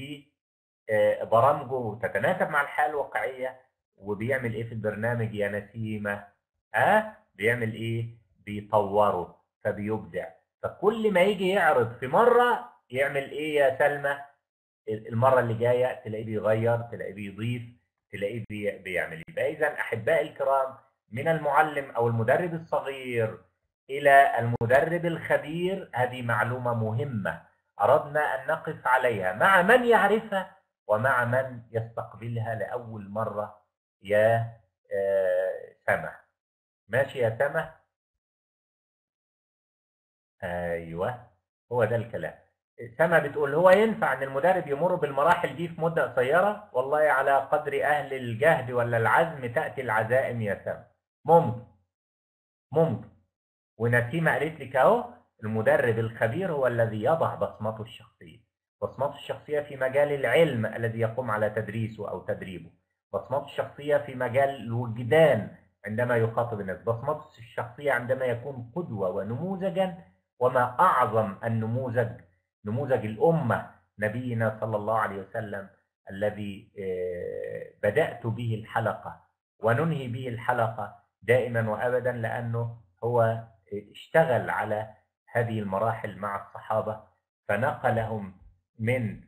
برامجه تتناسب مع الحياة الواقعية وبيعمل ايه في البرنامج يا نسيمة ها أه؟ بيعمل ايه بيطوره فبيبدع فكل ما يجي يعرض في مرة يعمل ايه يا سلمى المره اللي جايه تلاقيه بيغير تلاقيه بيضيف تلاقيه بي... بيعمل يبقى اذا احبائي الكرام من المعلم او المدرب الصغير الى المدرب الخبير هذه معلومه مهمه اردنا ان نقف عليها مع من يعرفها ومع من يستقبلها لاول مره يا سما ماشي يا سما ايوه هو ده الكلام سما بتقول هو ينفع ان المدرب يمر بالمراحل دي في مده قصيره والله على قدر اهل الجهد ولا العزم تاتي العزائم يا سما ممكن ممكن ونسيمه قالت لك اهو المدرب الخبير هو الذي يضع بصمته الشخصيه بصمته الشخصيه في مجال العلم الذي يقوم على تدريسه او تدريبه بصمته الشخصيه في مجال الوجدان عندما يخاطب الناس بصمته الشخصيه عندما يكون قدوه ونموذجا وما اعظم النموذج نموذج الأمة نبينا صلى الله عليه وسلم الذي بدأت به الحلقة وننهي به الحلقة دائما وأبدا لأنه هو اشتغل على هذه المراحل مع الصحابة فنقلهم من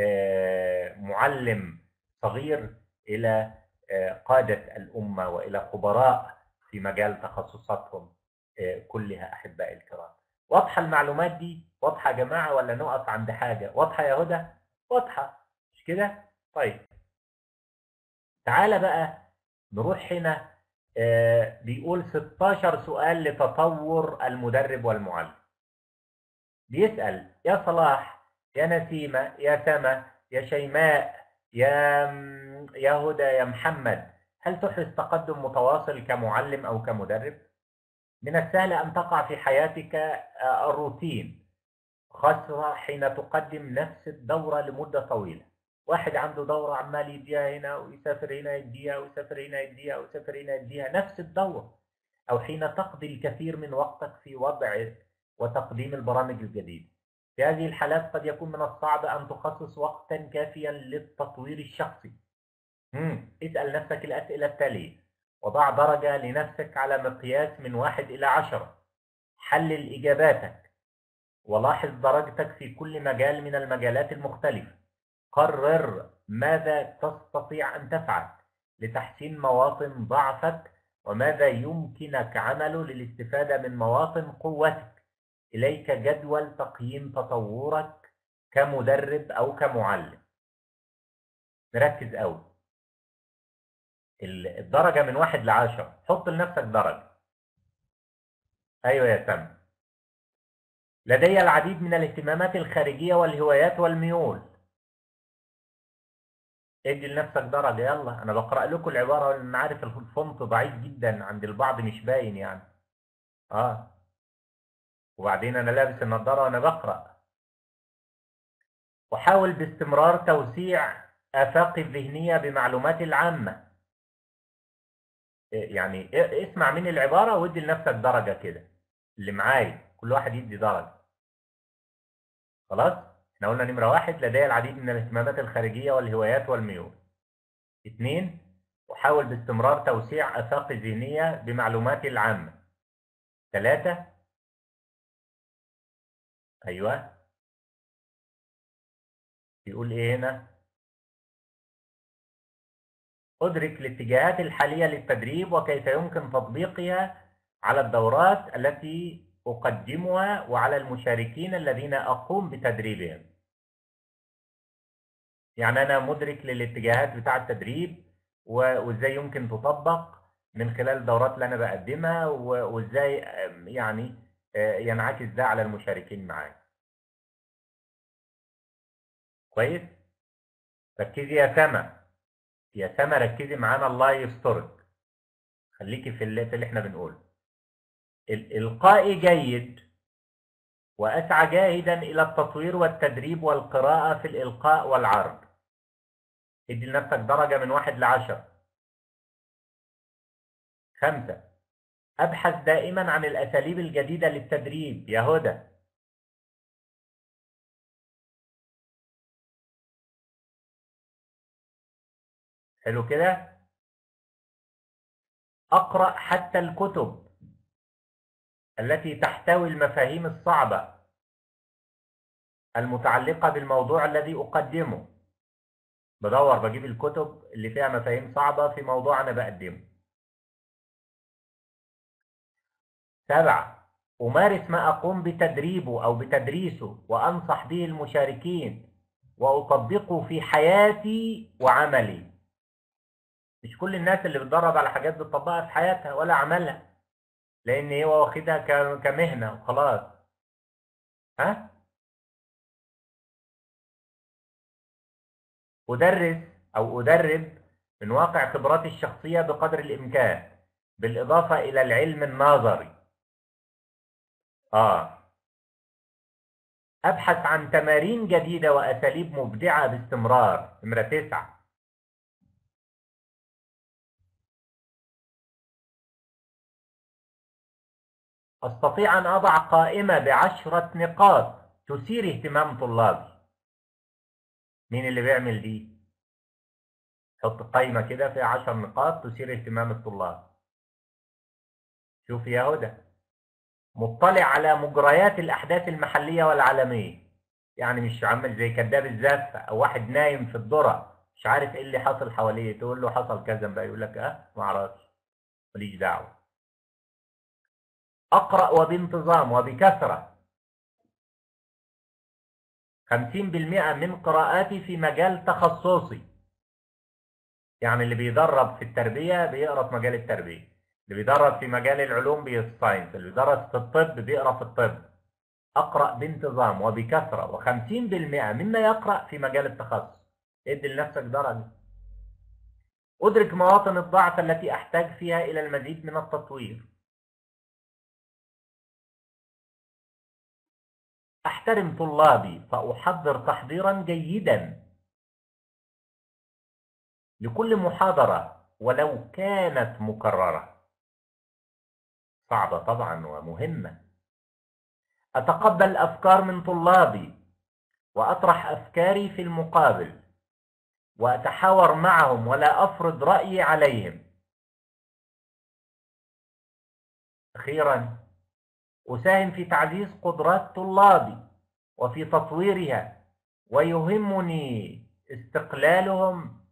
معلم صغير إلى قادة الأمة وإلى خبراء في مجال تخصصاتهم كلها أحبائي الكرام واضحة المعلومات دي واضحة يا جماعة ولا نقف عند حاجة واضحة يا هدى واضحة مش كده طيب تعالى بقى نروح هنا آه بيقول 16 سؤال لتطور المدرب والمعلم بيسأل يا صلاح يا نسيمة يا سما يا شيماء يا يا هدى يا محمد هل تحرز تقدم متواصل كمعلم أو كمدرب؟ من السهل أن تقع في حياتك الروتين خاصة حين تقدم نفس الدورة لمدة طويلة واحد عنده دورة عمال يديها هنا ويسافر هنا يديها ويسافر هنا يديها ويسافر هنا يديها نفس الدورة أو حين تقضي الكثير من وقتك في وضع وتقديم البرامج الجديدة في هذه الحالات قد يكون من الصعب أن تخصص وقتا كافيا للتطوير الشخصي مم. اسأل نفسك الأسئلة التالية وضع درجة لنفسك على مقياس من واحد إلى عشرة حلل إجاباتك ولاحظ درجتك في كل مجال من المجالات المختلفة قرر ماذا تستطيع أن تفعل لتحسين مواطن ضعفك وماذا يمكنك عمله للاستفادة من مواطن قوتك إليك جدول تقييم تطورك كمدرب أو كمعلم نركز أوي الدرجة من واحد لعشرة حط لنفسك درجة أيوة يا سام لدي العديد من الاهتمامات الخارجية والهوايات والميول ادي لنفسك درجة يلا أنا بقرأ لكم العبارة لأن عارف الفونت ضعيف جدا عند البعض مش باين يعني اه وبعدين أنا لابس النضارة وأنا بقرأ وحاول باستمرار توسيع آفاقي الذهنية بمعلوماتي العامة يعني اسمع مني العبارة وادي لنفسك درجة كده اللي معايا كل واحد يدي درجة خلاص احنا قلنا نمرة واحد لدي العديد من الاهتمامات الخارجية والهوايات والميول اثنين أحاول باستمرار توسيع آفاقي الذهنية بمعلوماتي العامة ثلاثة أيوه يقول إيه هنا أدرك الاتجاهات الحالية للتدريب وكيف يمكن تطبيقها على الدورات التي أقدمها وعلى المشاركين الذين أقوم بتدريبهم يعني أنا مدرك للاتجاهات بتاع التدريب وإزاي يمكن تطبق من خلال الدورات اللي أنا بقدمها وإزاي يعني ينعكس ده على المشاركين معايا كويس ركزي يا سما يا سما ركزي معانا الله يسترك خليكي في اللي, في اللي احنا بنقوله الإلقاء جيد وأسعى جاهدا إلى التطوير والتدريب والقراءة في الإلقاء والعرض ادي لنفسك درجة من واحد لعشرة خمسة أبحث دائما عن الأساليب الجديدة للتدريب يا هدى حلو كده أقرأ حتى الكتب التي تحتوي المفاهيم الصعبة المتعلقة بالموضوع الذي أقدمه بدور بجيب الكتب اللي فيها مفاهيم صعبة في موضوع أنا بقدمه سبعة أمارس ما أقوم بتدريبه أو بتدريسه وأنصح به المشاركين وأطبقه في حياتي وعملي مش كل الناس اللي بتدرب على حاجات بتطبقها في حياتها ولا عملها لان هو واخدها كمهنه وخلاص ها أدرس أو أدرب من واقع خبراتي الشخصية بقدر الإمكان بالإضافة إلى العلم النظري آه أبحث عن تمارين جديدة وأساليب مبدعة باستمرار نمرة تسعة أستطيع أن أضع قائمة بعشرة نقاط تثير اهتمام طلابي مين اللي بيعمل دي؟ حط قائمة كده فيها عشر نقاط تثير اهتمام الطلاب شوف يا هدى مطلع على مجريات الأحداث المحلية والعالمية يعني مش عامل زي كذاب الزفة أو واحد نايم في الذرة مش عارف ايه اللي حصل حواليه تقول له حصل كذا بقى يقول لك اه ما اعرفش ماليش دعوه اقرا وبانتظام وبكثره 50% من قراءاتي في مجال تخصصي يعني اللي بيدرب في التربيه بيقرا في مجال التربيه اللي بيدرب في مجال العلوم بالساينس اللي بيدرس في الطب بيقرا في الطب اقرا بانتظام وبكثره و50% مما يقرا في مجال التخصص ادي لنفسك درجة أدرك مواطن الضعف التي أحتاج فيها إلى المزيد من التطوير أحترم طلابي فأحضر تحضيرا جيدا لكل محاضرة ولو كانت مكررة صعبة طبعا ومهمة أتقبل أفكار من طلابي وأطرح أفكاري في المقابل وأتحاور معهم ولا أفرض رأيي عليهم أخيرا أساهم في تعزيز قدرات طلابي وفي تطويرها ويهمني استقلالهم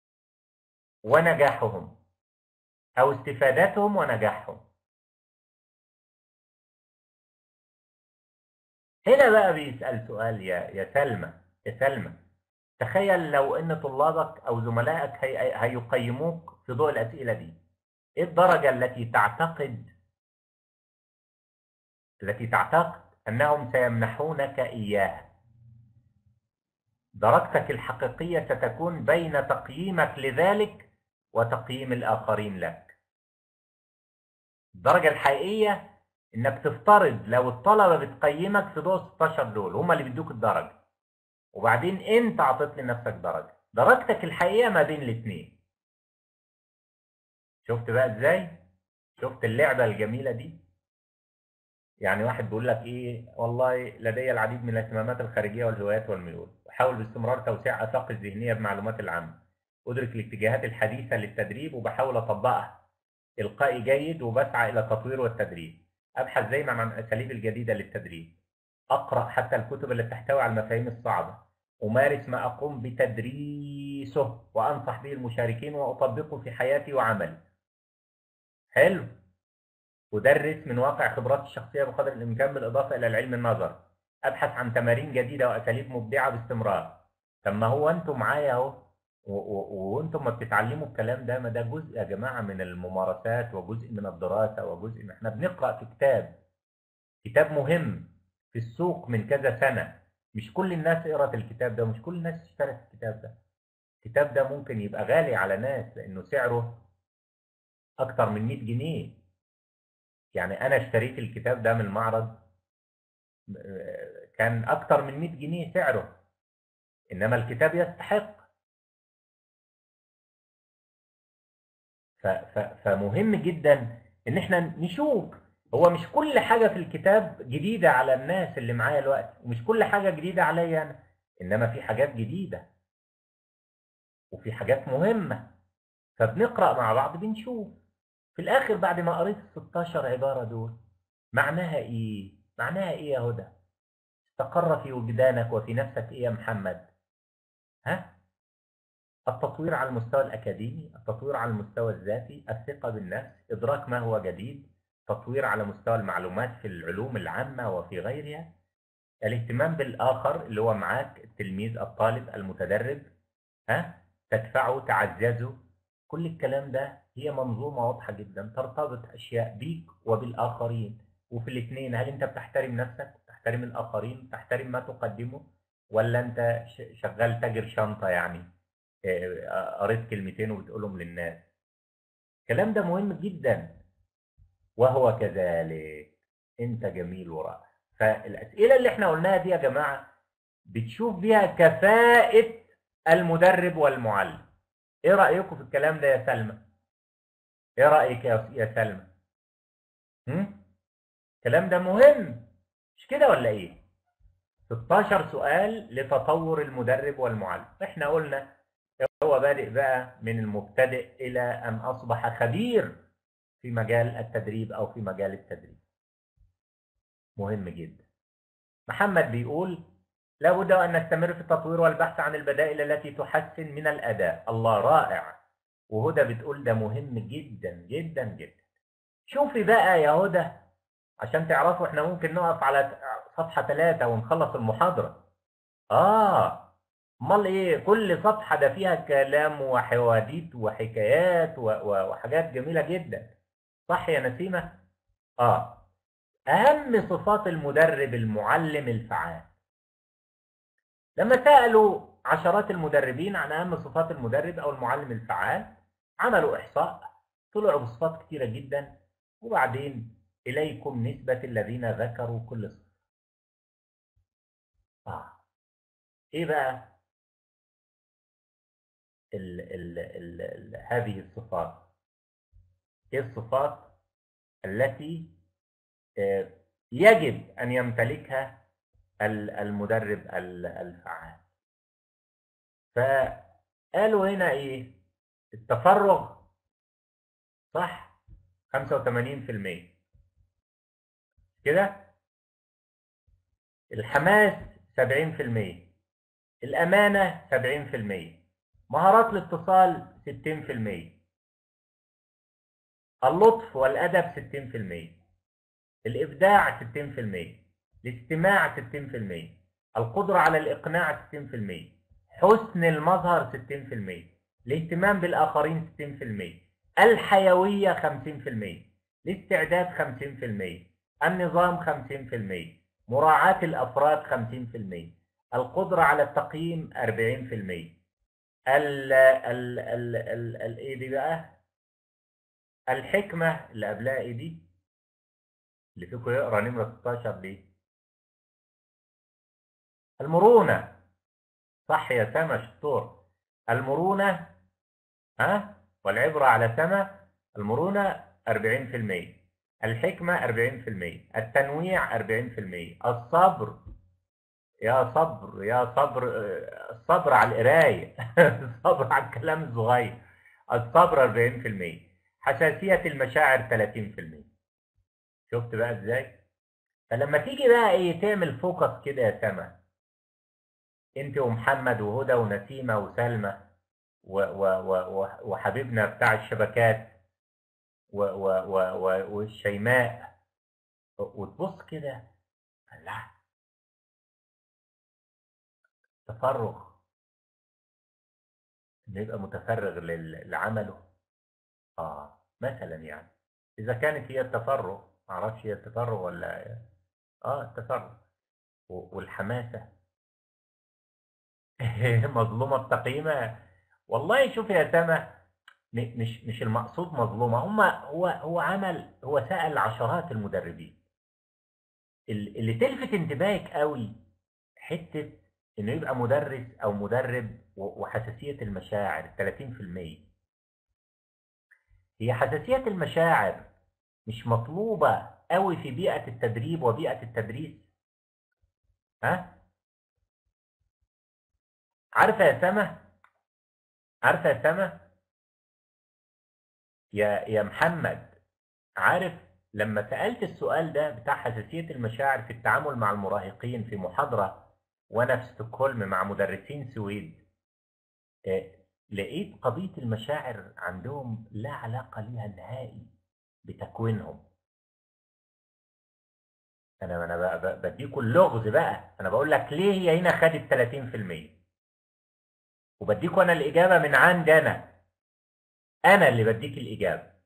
ونجاحهم أو استفادتهم ونجاحهم هنا بقى بيسأل سؤال يا يا سلمى يا سلمى تخيل لو ان طلابك او زملائك هي هيقيموك في ضوء الاسئله دي ايه الدرجه التي تعتقد التي تعتقد انهم سيمنحونك اياها درجتك الحقيقيه ستكون بين تقييمك لذلك وتقييم الاخرين لك الدرجه الحقيقيه انك تفترض لو الطلبه بتقيمك في ضوء 16 دول هم اللي بيدوك الدرجه وبعدين انت عطيت لنفسك درجه درجتك الحقيقيه ما بين الاثنين شفت بقى ازاي شفت اللعبه الجميله دي يعني واحد بيقول لك ايه والله لدي العديد من الاهتمامات الخارجيه والهوايات والميول احاول باستمرار توسيع افاقي الذهنيه بمعلومات العامه ادرك الاتجاهات الحديثه للتدريب وبحاول اطبقها القائي جيد وبسعى الى التطوير والتدريب ابحث دايما عن الاساليب الجديده للتدريب اقرا حتى الكتب اللي تحتوي على المفاهيم الصعبه امارس ما اقوم بتدريسه وانصح به المشاركين واطبقه في حياتي وعملي حلو أدرس من واقع خبراتي الشخصية بقدر الإمكان بالإضافة إلى العلم النظر أبحث عن تمارين جديدة وأساليب مبدعة باستمرار طب ما هو أنتم معايا أهو وأنتم ما بتتعلموا الكلام ده ما ده جزء يا جماعة من الممارسات وجزء من الدراسة وجزء من إحنا بنقرأ في كتاب كتاب مهم في السوق من كذا سنة مش كل الناس قرأت الكتاب ده مش كل الناس اشترت الكتاب ده الكتاب ده ممكن يبقى غالي على ناس لأنه سعره أكتر من 100 جنيه يعني انا اشتريت الكتاب ده من المعرض كان اكتر من 100 جنيه سعره انما الكتاب يستحق ف ف فمهم جدا ان احنا نشوف هو مش كل حاجة في الكتاب جديدة على الناس اللي معايا الوقت ومش كل حاجة جديدة عليا انا انما في حاجات جديدة وفي حاجات مهمة فبنقرأ مع بعض بنشوف في الاخر بعد ما قريت ال 16 عباره دول معناها ايه معناها ايه يا هدى استقر في وجدانك وفي نفسك ايه يا محمد ها التطوير على المستوى الاكاديمي التطوير على المستوى الذاتي الثقه بالنفس ادراك ما هو جديد تطوير على مستوى المعلومات في العلوم العامه وفي غيرها الاهتمام بالاخر اللي هو معاك التلميذ الطالب المتدرب ها تدفعه تعززه كل الكلام ده هي منظومة واضحة جدا ترتبط أشياء بيك وبالآخرين وفي الاثنين هل أنت بتحترم نفسك بتحترم الآخرين بتحترم ما تقدمه ولا أنت شغال تاجر شنطة يعني آه، قريت كلمتين وبتقولهم للناس الكلام ده مهم جدا وهو كذلك انت جميل ورائع فالاسئله اللي احنا قلناها دي يا جماعه بتشوف بيها كفاءه المدرب والمعلم ايه رايكم في الكلام ده يا سلمى ايه رايك يا يا سلمى هم؟ الكلام ده مهم مش كده ولا ايه 16 سؤال لتطور المدرب والمعلم احنا قلنا هو بادئ بقى من المبتدئ الى ان اصبح خبير في مجال التدريب او في مجال التدريب مهم جدا محمد بيقول لابد ان نستمر في التطوير والبحث عن البدائل التي تحسن من الاداء الله رائع وهدى بتقول ده مهم جدا جدا جدا شوفي بقى يا هدى عشان تعرفوا احنا ممكن نقف على صفحه ثلاثة ونخلص المحاضره اه امال ايه كل صفحه ده فيها كلام وحواديت وحكايات وحاجات جميله جدا صح يا نسيمه اه اهم صفات المدرب المعلم الفعال لما سالوا عشرات المدربين عن اهم صفات المدرب او المعلم الفعال عملوا احصاء طلعوا بصفات كتيره جدا وبعدين اليكم نسبه الذين ذكروا كل صفه اه ايه بقى ال ال ال ال هذه الصفات ايه الصفات التي يجب ان يمتلكها المدرب الفعال فقالوا هنا ايه التفرغ صح 85% كده الحماس 70% الامانه 70% مهارات الاتصال 60% اللطف والأدب 60% الإبداع 60% الاستماع 60% القدرة على الإقناع 60% حسن المظهر 60% الاهتمام بالآخرين 60% الحيوية 50% الاستعداد 50% النظام 50% مراعاة الأفراد 50% القدرة على التقييم 40% ال ال ال ال ال ايه دي بقى الحكمة اللي قبلها ايه دي اللي فيكم يقرا نمرة 16 دي المرونة صح يا سما شطور المرونة ها والعبرة على سما المرونة 40% الحكمة 40% التنويع 40% الصبر يا صبر يا صبر الصبر على القراية الصبر على الكلام الصغير الصبر 40% حساسية المشاعر 30% شفت بقى ازاي؟ فلما تيجي بقى ايه تعمل فوكس كده يا سما انت ومحمد وهدى ونسيمة وسلمى و و و وحبيبنا بتاع الشبكات و و و و والشيماء وتبص كده لا تفرغ انه يبقى متفرغ لعمله اه مثلا يعني اذا كانت هي التفرغ معرفش هي التفرغ ولا اه التفرغ والحماسه مظلومه بتقييمها والله شوف يا سما مش مش المقصود مظلومه هم هو هو عمل هو سال عشرات المدربين اللي تلفت انتباهك قوي حته انه يبقى مدرس او مدرب وحساسيه المشاعر 30% هي حساسيه المشاعر مش مطلوبه قوي في بيئه التدريب وبيئه التدريس ها عارفه يا سما عارفه يا سما يا يا محمد عارف لما سالت السؤال ده بتاع حساسيه المشاعر في التعامل مع المراهقين في محاضره وانا في ستوكهولم مع مدرسين سويد لقيت قضيه المشاعر عندهم لا علاقه ليها نهائي بتكوينهم انا انا بديكوا اللغز بقى انا بقول لك ليه هي هنا خدت 30% وبديكوا انا الاجابه من عندي انا انا اللي بديك الاجابه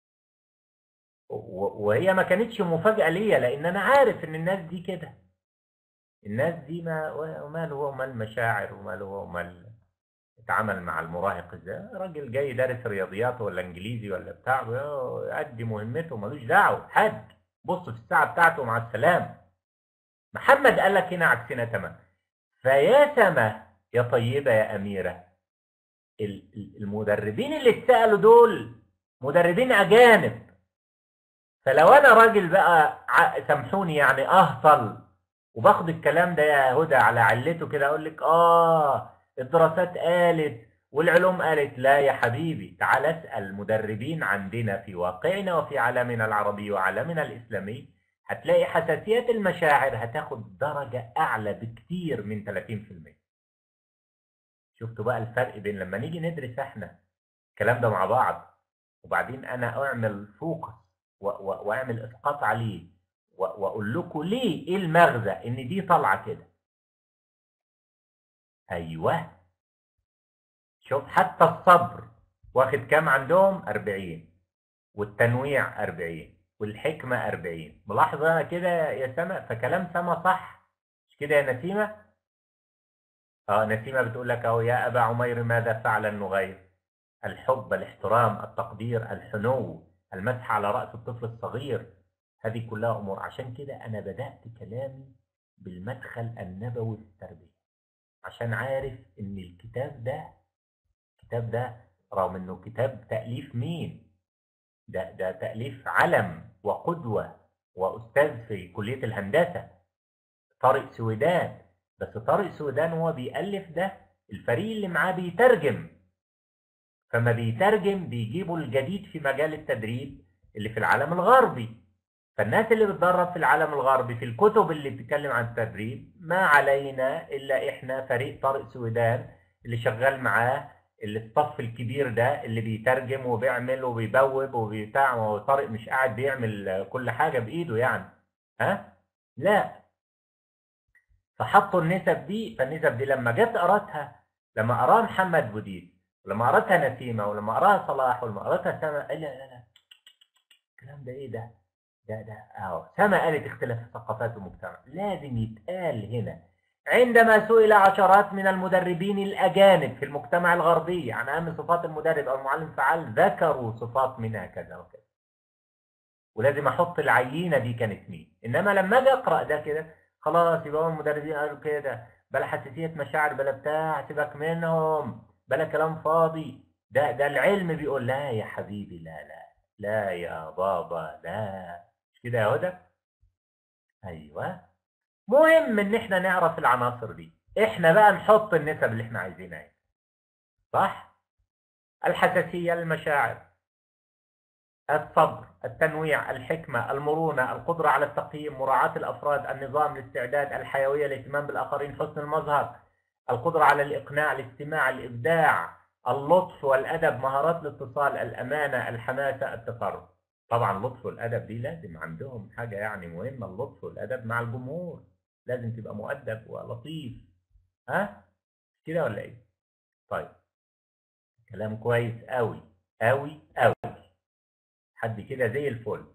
وهي ما كانتش مفاجاه ليا لان انا عارف ان الناس دي كده الناس دي ما وماله هو ومال المشاعر وماله هو ومال اتعامل مع المراهق ازاي راجل جاي دارس رياضيات ولا انجليزي ولا بتاع يأدي مهمته ملوش دعوه حد بص في الساعه بتاعته مع السلامه محمد قال لك هنا عكسنا تمام فيا سما يا طيبه يا اميره ال- ال- المدربين اللي اتسالوا دول مدربين اجانب فلو انا راجل بقى ع- سامحوني يعني اهطل وباخد الكلام ده يا هدى على علته كده اقول لك اه الدراسات قالت والعلوم قالت لا يا حبيبي تعال اسال مدربين عندنا في واقعنا وفي عالمنا العربي وعالمنا الاسلامي هتلاقي حساسيات المشاعر هتاخد درجه اعلى بكتير من 30% شفتوا بقى الفرق بين لما نيجي ندرس احنا الكلام ده مع بعض وبعدين انا اعمل فوكس و- و- واعمل اسقاط عليه و- واقول لكم ليه ايه المغزى ان دي طالعه كده ايوه شوف حتى الصبر واخد كام عندهم 40 والتنويع 40 والحكمه 40 ملاحظه انا كده يا سما فكلام سما صح مش كده يا نسيمه اه نسيمه بتقول لك اهو يا ابا عمير ماذا فعل النغير الحب الاحترام التقدير الحنو المسح على راس الطفل الصغير هذه كلها امور عشان كده انا بدات كلامي بالمدخل النبوي في التربيه عشان عارف ان الكتاب ده الكتاب ده رغم انه كتاب تاليف مين ده ده تاليف علم وقدوه واستاذ في كليه الهندسه طارق سويدان بس طارق سويدان هو بيألف ده الفريق اللي معاه بيترجم فما بيترجم بيجيبوا الجديد في مجال التدريب اللي في العالم الغربي فالناس اللي بتدرب في العالم الغربي في الكتب اللي بتتكلم عن التدريب ما علينا الا احنا فريق طارق سويدان اللي شغال معاه اللي الصف الكبير ده اللي بيترجم وبيعمل وبيبوب وبتاع هو طارق مش قاعد بيعمل كل حاجه بايده يعني ها لا فحطوا النسب دي فالنسب دي لما جت قراتها لما قراها محمد بوديد ولما قراتها نسيمه ولما قراها صلاح ولما قراتها سما قال لا لا لا الكلام ده ايه ده؟ ده ده اهو سما قالت اختلاف الثقافات والمجتمع لازم يتقال هنا عندما سئل عشرات من المدربين الاجانب في المجتمع الغربي عن اهم صفات المدرب او المعلم فعال ذكروا صفات منها كذا وكذا ولازم احط العينه دي كانت مين انما لما اجي اقرا ده كده خلاص يبقى هو المدربين قالوا كده بلا حساسيه مشاعر بلا بتاع سيبك منهم بلا كلام فاضي ده ده العلم بيقول لا يا حبيبي لا لا لا يا بابا لا مش كده يا هدى ايوه مهم ان احنا نعرف العناصر دي احنا بقى نحط النسب اللي احنا عايزينها ايه صح الحساسيه المشاعر الصبر التنويع الحكمة المرونة القدرة على التقييم مراعاة الأفراد النظام الاستعداد الحيوية الاهتمام بالآخرين حسن المظهر القدرة على الإقناع الاستماع الإبداع اللطف والأدب مهارات الاتصال الأمانة الحماسة التقرب طبعا اللطف والأدب دي لازم عندهم حاجة يعني مهمة اللطف والأدب مع الجمهور لازم تبقى مؤدب ولطيف ها كده ولا ايه طيب كلام كويس قوي قوي قوي حد كده زي الفل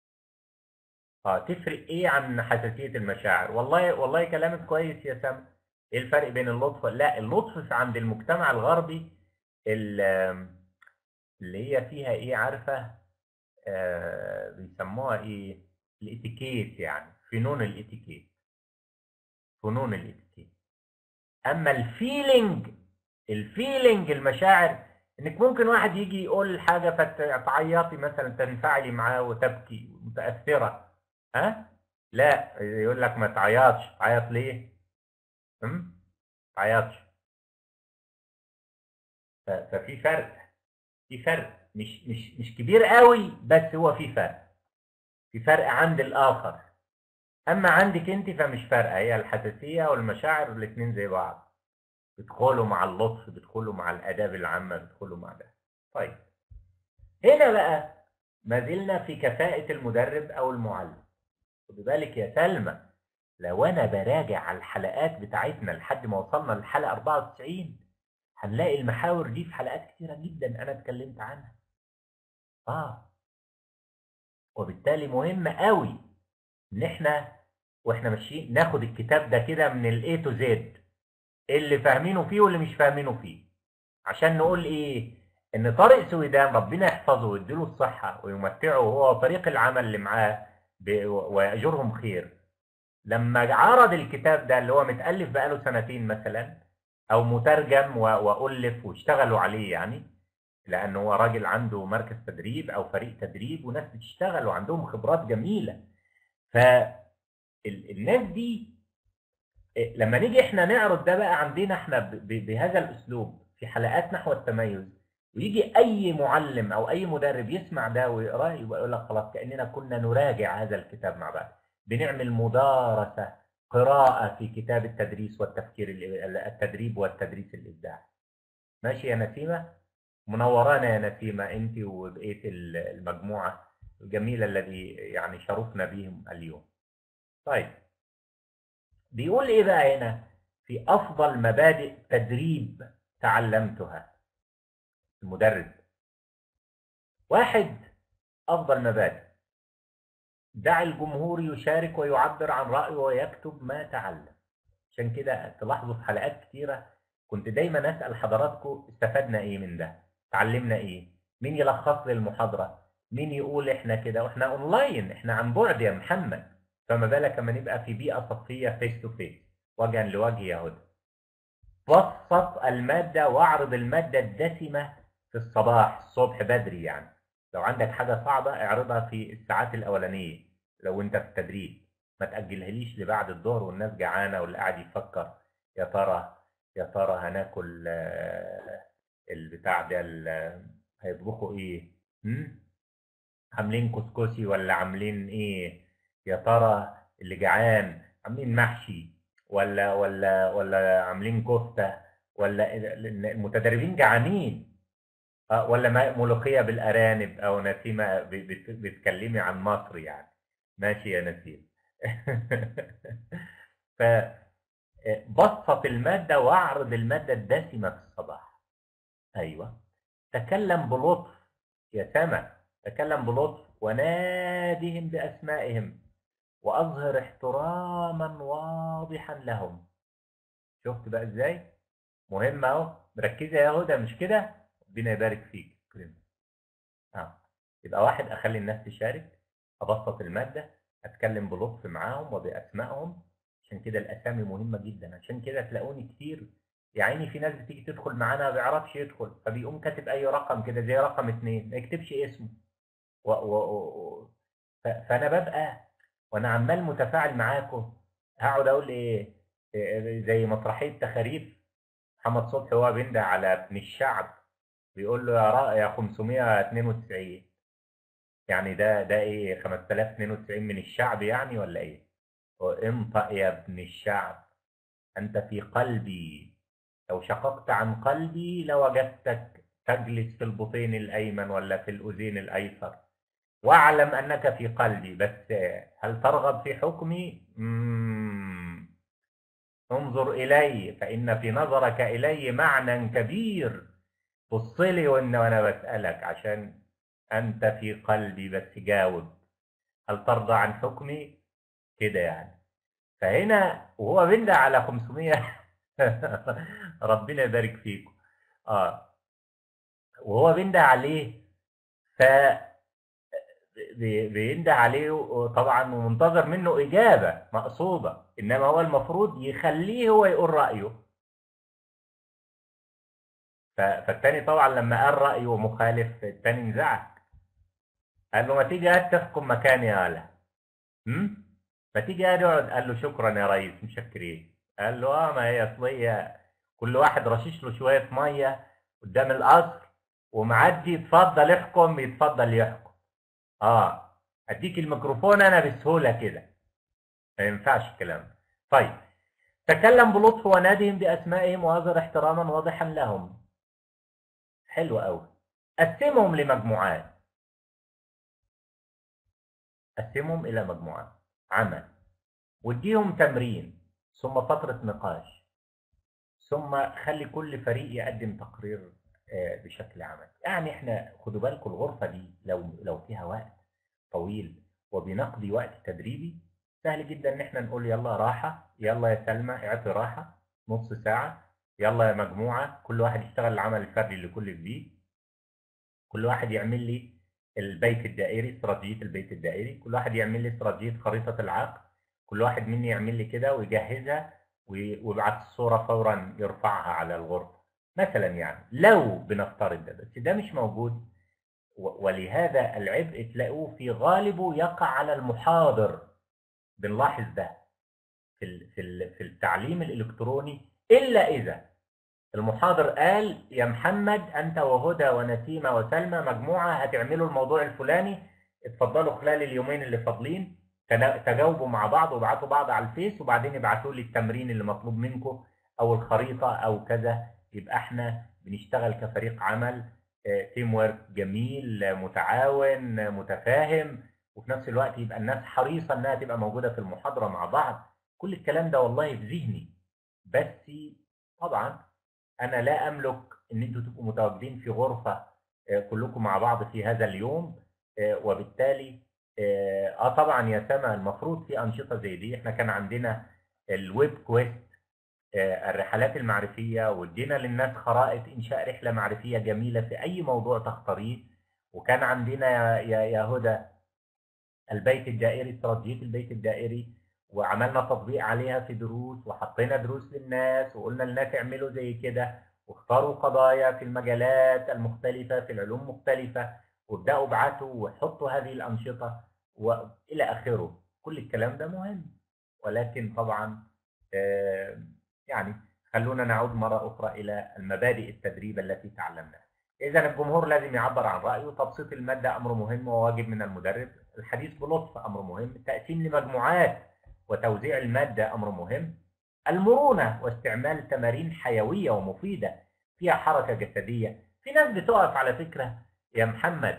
اه تفرق ايه عن حساسيه المشاعر والله والله كلامك كويس يا سام ايه الفرق بين اللطف لا اللطف في عند المجتمع الغربي ال- اللي هي فيها ايه عارفه آه بيسموها ايه الاتيكيت يعني فنون الاتيكيت فنون الاتيكيت اما الفيلينج الفيلينج المشاعر انك ممكن واحد يجي يقول حاجه فتعيطي مثلا تنفعلي معاه وتبكي متاثره ها لا يقول لك ما تعيطش تعيط ليه هم تعيطش ف- ففي فرق في فرق مش مش مش كبير قوي بس هو في فرق في فرق عند الاخر اما عندك انت فمش فارقه هي الحساسيه والمشاعر الاثنين زي بعض بيدخلوا مع اللطف بيدخلوا مع الاداب العامه بيدخلوا مع ده طيب هنا بقى ما زلنا في كفاءه المدرب او المعلم خد بالك يا سلمى لو انا براجع على الحلقات بتاعتنا لحد ما وصلنا للحلقه 94 هنلاقي المحاور دي في حلقات كتيره جدا انا اتكلمت عنها اه وبالتالي مهم قوي ان احنا واحنا ماشيين ناخد الكتاب ده كده من الاي تو زد اللي فاهمينه فيه واللي مش فاهمينه فيه عشان نقول ايه ان طارق سويدان ربنا يحفظه ويديله الصحه ويمتعه هو وفريق العمل اللي معاه ب- ويأجرهم خير لما عرض الكتاب ده اللي هو متألف بقاله سنتين مثلا او مترجم و- وألف واشتغلوا عليه يعني لانه هو راجل عنده مركز تدريب او فريق تدريب وناس بتشتغل وعندهم خبرات جميله فالناس دي إيه، لما نيجي احنا نعرض ده بقى عندنا احنا ب- ب- بهذا الاسلوب في حلقات نحو التميز ويجي اي معلم او اي مدرب يسمع ده ويقراه يبقى يقول لك خلاص كاننا كنا نراجع هذا الكتاب مع بعض بنعمل مدارسه قراءه في كتاب التدريس والتفكير ال- التدريب والتدريس الابداعي ماشي يا نسيمه منورانا يا نسيمه انت وبقيه ال- المجموعه الجميله الذي يعني شرفنا بهم اليوم طيب بيقول ايه بقى هنا في افضل مبادئ تدريب تعلمتها المدرب واحد افضل مبادئ دع الجمهور يشارك ويعبر عن رايه ويكتب ما تعلم عشان كده تلاحظوا في حلقات كتيره كنت دايما اسال حضراتكم استفدنا ايه من ده اتعلمنا ايه مين يلخص لي المحاضره مين يقول احنا كده واحنا اونلاين احنا عن بعد يا محمد فما بالك لما نبقى في بيئه صفيه فيس تو فيس وجها لوجه يا هدى بسط الماده واعرض الماده الدسمه في الصباح الصبح بدري يعني لو عندك حاجه صعبه اعرضها في الساعات الاولانيه لو انت في التدريب ما تاجلهاليش لبعد الظهر والناس جعانه واللي قاعد يفكر يا ترى يا ترى هناكل آه، البتاع ده ال- هيطبخوا ايه هم؟ عاملين كسكسي ولا عاملين ايه يا ترى اللي جعان عاملين محشي ولا ولا ولا عاملين كفته ولا المتدربين جعانين آه، ولا ما- ملوخيه بالارانب او نسيمه ب- بت- بتكلمي عن مصر يعني ماشي يا نسيم ف بسط الماده واعرض الماده الدسمه في الصباح ايوه تكلم بلطف يا سما تكلم بلطف ونادهم باسمائهم واظهر احتراما واضحا لهم شفت بقى ازاي مهم اهو مركزه يا هدى مش كده ربنا يبارك فيك كريم اه يبقى واحد اخلي الناس تشارك ابسط الماده اتكلم بلطف معاهم وباسمائهم عشان كده الاسامي مهمه جدا عشان كده تلاقوني كتير يا عيني في ناس بتيجي تدخل معانا ما بيعرفش يدخل فبيقوم كاتب اي رقم كده زي رقم اتنين ما يكتبش اسمه و و و ف- فانا ببقى وانا عمال متفاعل معاكم هقعد اقول ايه إيه زي مسرحيه تخاريف محمد صبحي وهو بينده على ابن الشعب بيقول له يا را يا 592 يعني ده ده ايه 5092 من الشعب يعني ولا ايه؟ انطق يا ابن الشعب انت في قلبي لو شققت عن قلبي لوجدتك تجلس في البطين الايمن ولا في الاذين الايسر واعلم انك في قلبي بس هل ترغب في حكمي؟ مم. انظر الي فان في نظرك الي معنى كبير بص لي وانا وانا بسالك عشان انت في قلبي بس جاوب هل ترضى عن حكمي كده يعني فهنا وهو بيندى على 500 ربنا يبارك فيكم اه وهو بيندى عليه ف بي- بينده عليه طبعا ومنتظر منه اجابه مقصوده انما هو المفروض يخليه هو يقول رايه ف- فالتاني طبعا لما قال رايه مخالف التاني انزعج قال له ما تيجي هات تحكم مكاني يا هلا هم؟ ما تيجي هات اقعد قال له شكرا يا ريس مشكرين قال له اه ما هي اصل هي كل واحد رشش له شويه ميه قدام القصر ومعدي يتفضل يحكم يتفضل يحكم اه اديك الميكروفون انا بسهوله كده ما ينفعش الكلام ده. طيب تكلم بلطف ونادهم باسمائهم واظهر احتراما واضحا لهم حلو قوي قسمهم لمجموعات قسمهم الى مجموعات عمل واديهم تمرين ثم فتره نقاش ثم خلي كل فريق يقدم تقرير آه، بشكل عملي يعني احنا خدوا بالكم الغرفه دي لو لو فيها وقت طويل وبنقضي وقت تدريبي سهل جدا ان احنا نقول يلا راحه يلا يا سلمى اعطي راحه نص ساعه يلا يا مجموعة كل واحد يشتغل العمل الفردي اللي كل جديد كل واحد يعمل لي البيت الدائري استراتيجية البيت الدائري كل واحد يعمل لي استراتيجية خريطة العقد كل واحد مني يعمل لي كده ويجهزها ويبعت الصورة فورا يرفعها على الغرفة مثلا يعني لو بنفترض ده بس ده مش موجود ولهذا العبء تلاقوه في غالبه يقع على المحاضر بنلاحظ ده في في التعليم الالكتروني الا اذا المحاضر قال يا محمد انت وهدى ونسيمه وسلمى مجموعه هتعملوا الموضوع الفلاني اتفضلوا خلال اليومين اللي فاضلين تجاوبوا مع بعض وابعتوا بعض على الفيس وبعدين ابعتوا لي التمرين اللي مطلوب منكم او الخريطه او كذا يبقى احنا بنشتغل كفريق عمل تيم ورك جميل متعاون متفاهم وفي نفس الوقت يبقى الناس حريصه انها تبقى موجوده في المحاضره مع بعض كل الكلام ده والله في ذهني بس طبعا انا لا املك ان انتوا تبقوا متواجدين في غرفه كلكم مع بعض في هذا اليوم وبالتالي اه طبعا يا سما المفروض في انشطه زي دي احنا كان عندنا الويب كويست الرحلات المعرفيه وادينا للناس خرائط انشاء رحله معرفيه جميله في اي موضوع تختاريه وكان عندنا يا يا, يا هدى البيت الدائري استراتيجيه البيت الدائري وعملنا تطبيق عليها في دروس وحطينا دروس للناس وقلنا للناس اعملوا زي كده واختاروا قضايا في المجالات المختلفه في العلوم مختلفه وابداوا ابعتوا وحطوا هذه الانشطه والى اخره كل الكلام ده مهم ولكن طبعا يعني خلونا نعود مره اخرى الى المبادئ التدريب التي تعلمناها اذا الجمهور لازم يعبر عن رايه تبسيط الماده امر مهم وواجب من المدرب الحديث بلطف امر مهم التقسيم لمجموعات وتوزيع الماده امر مهم المرونه واستعمال تمارين حيويه ومفيده فيها حركه جسديه في ناس بتقف على فكره يا محمد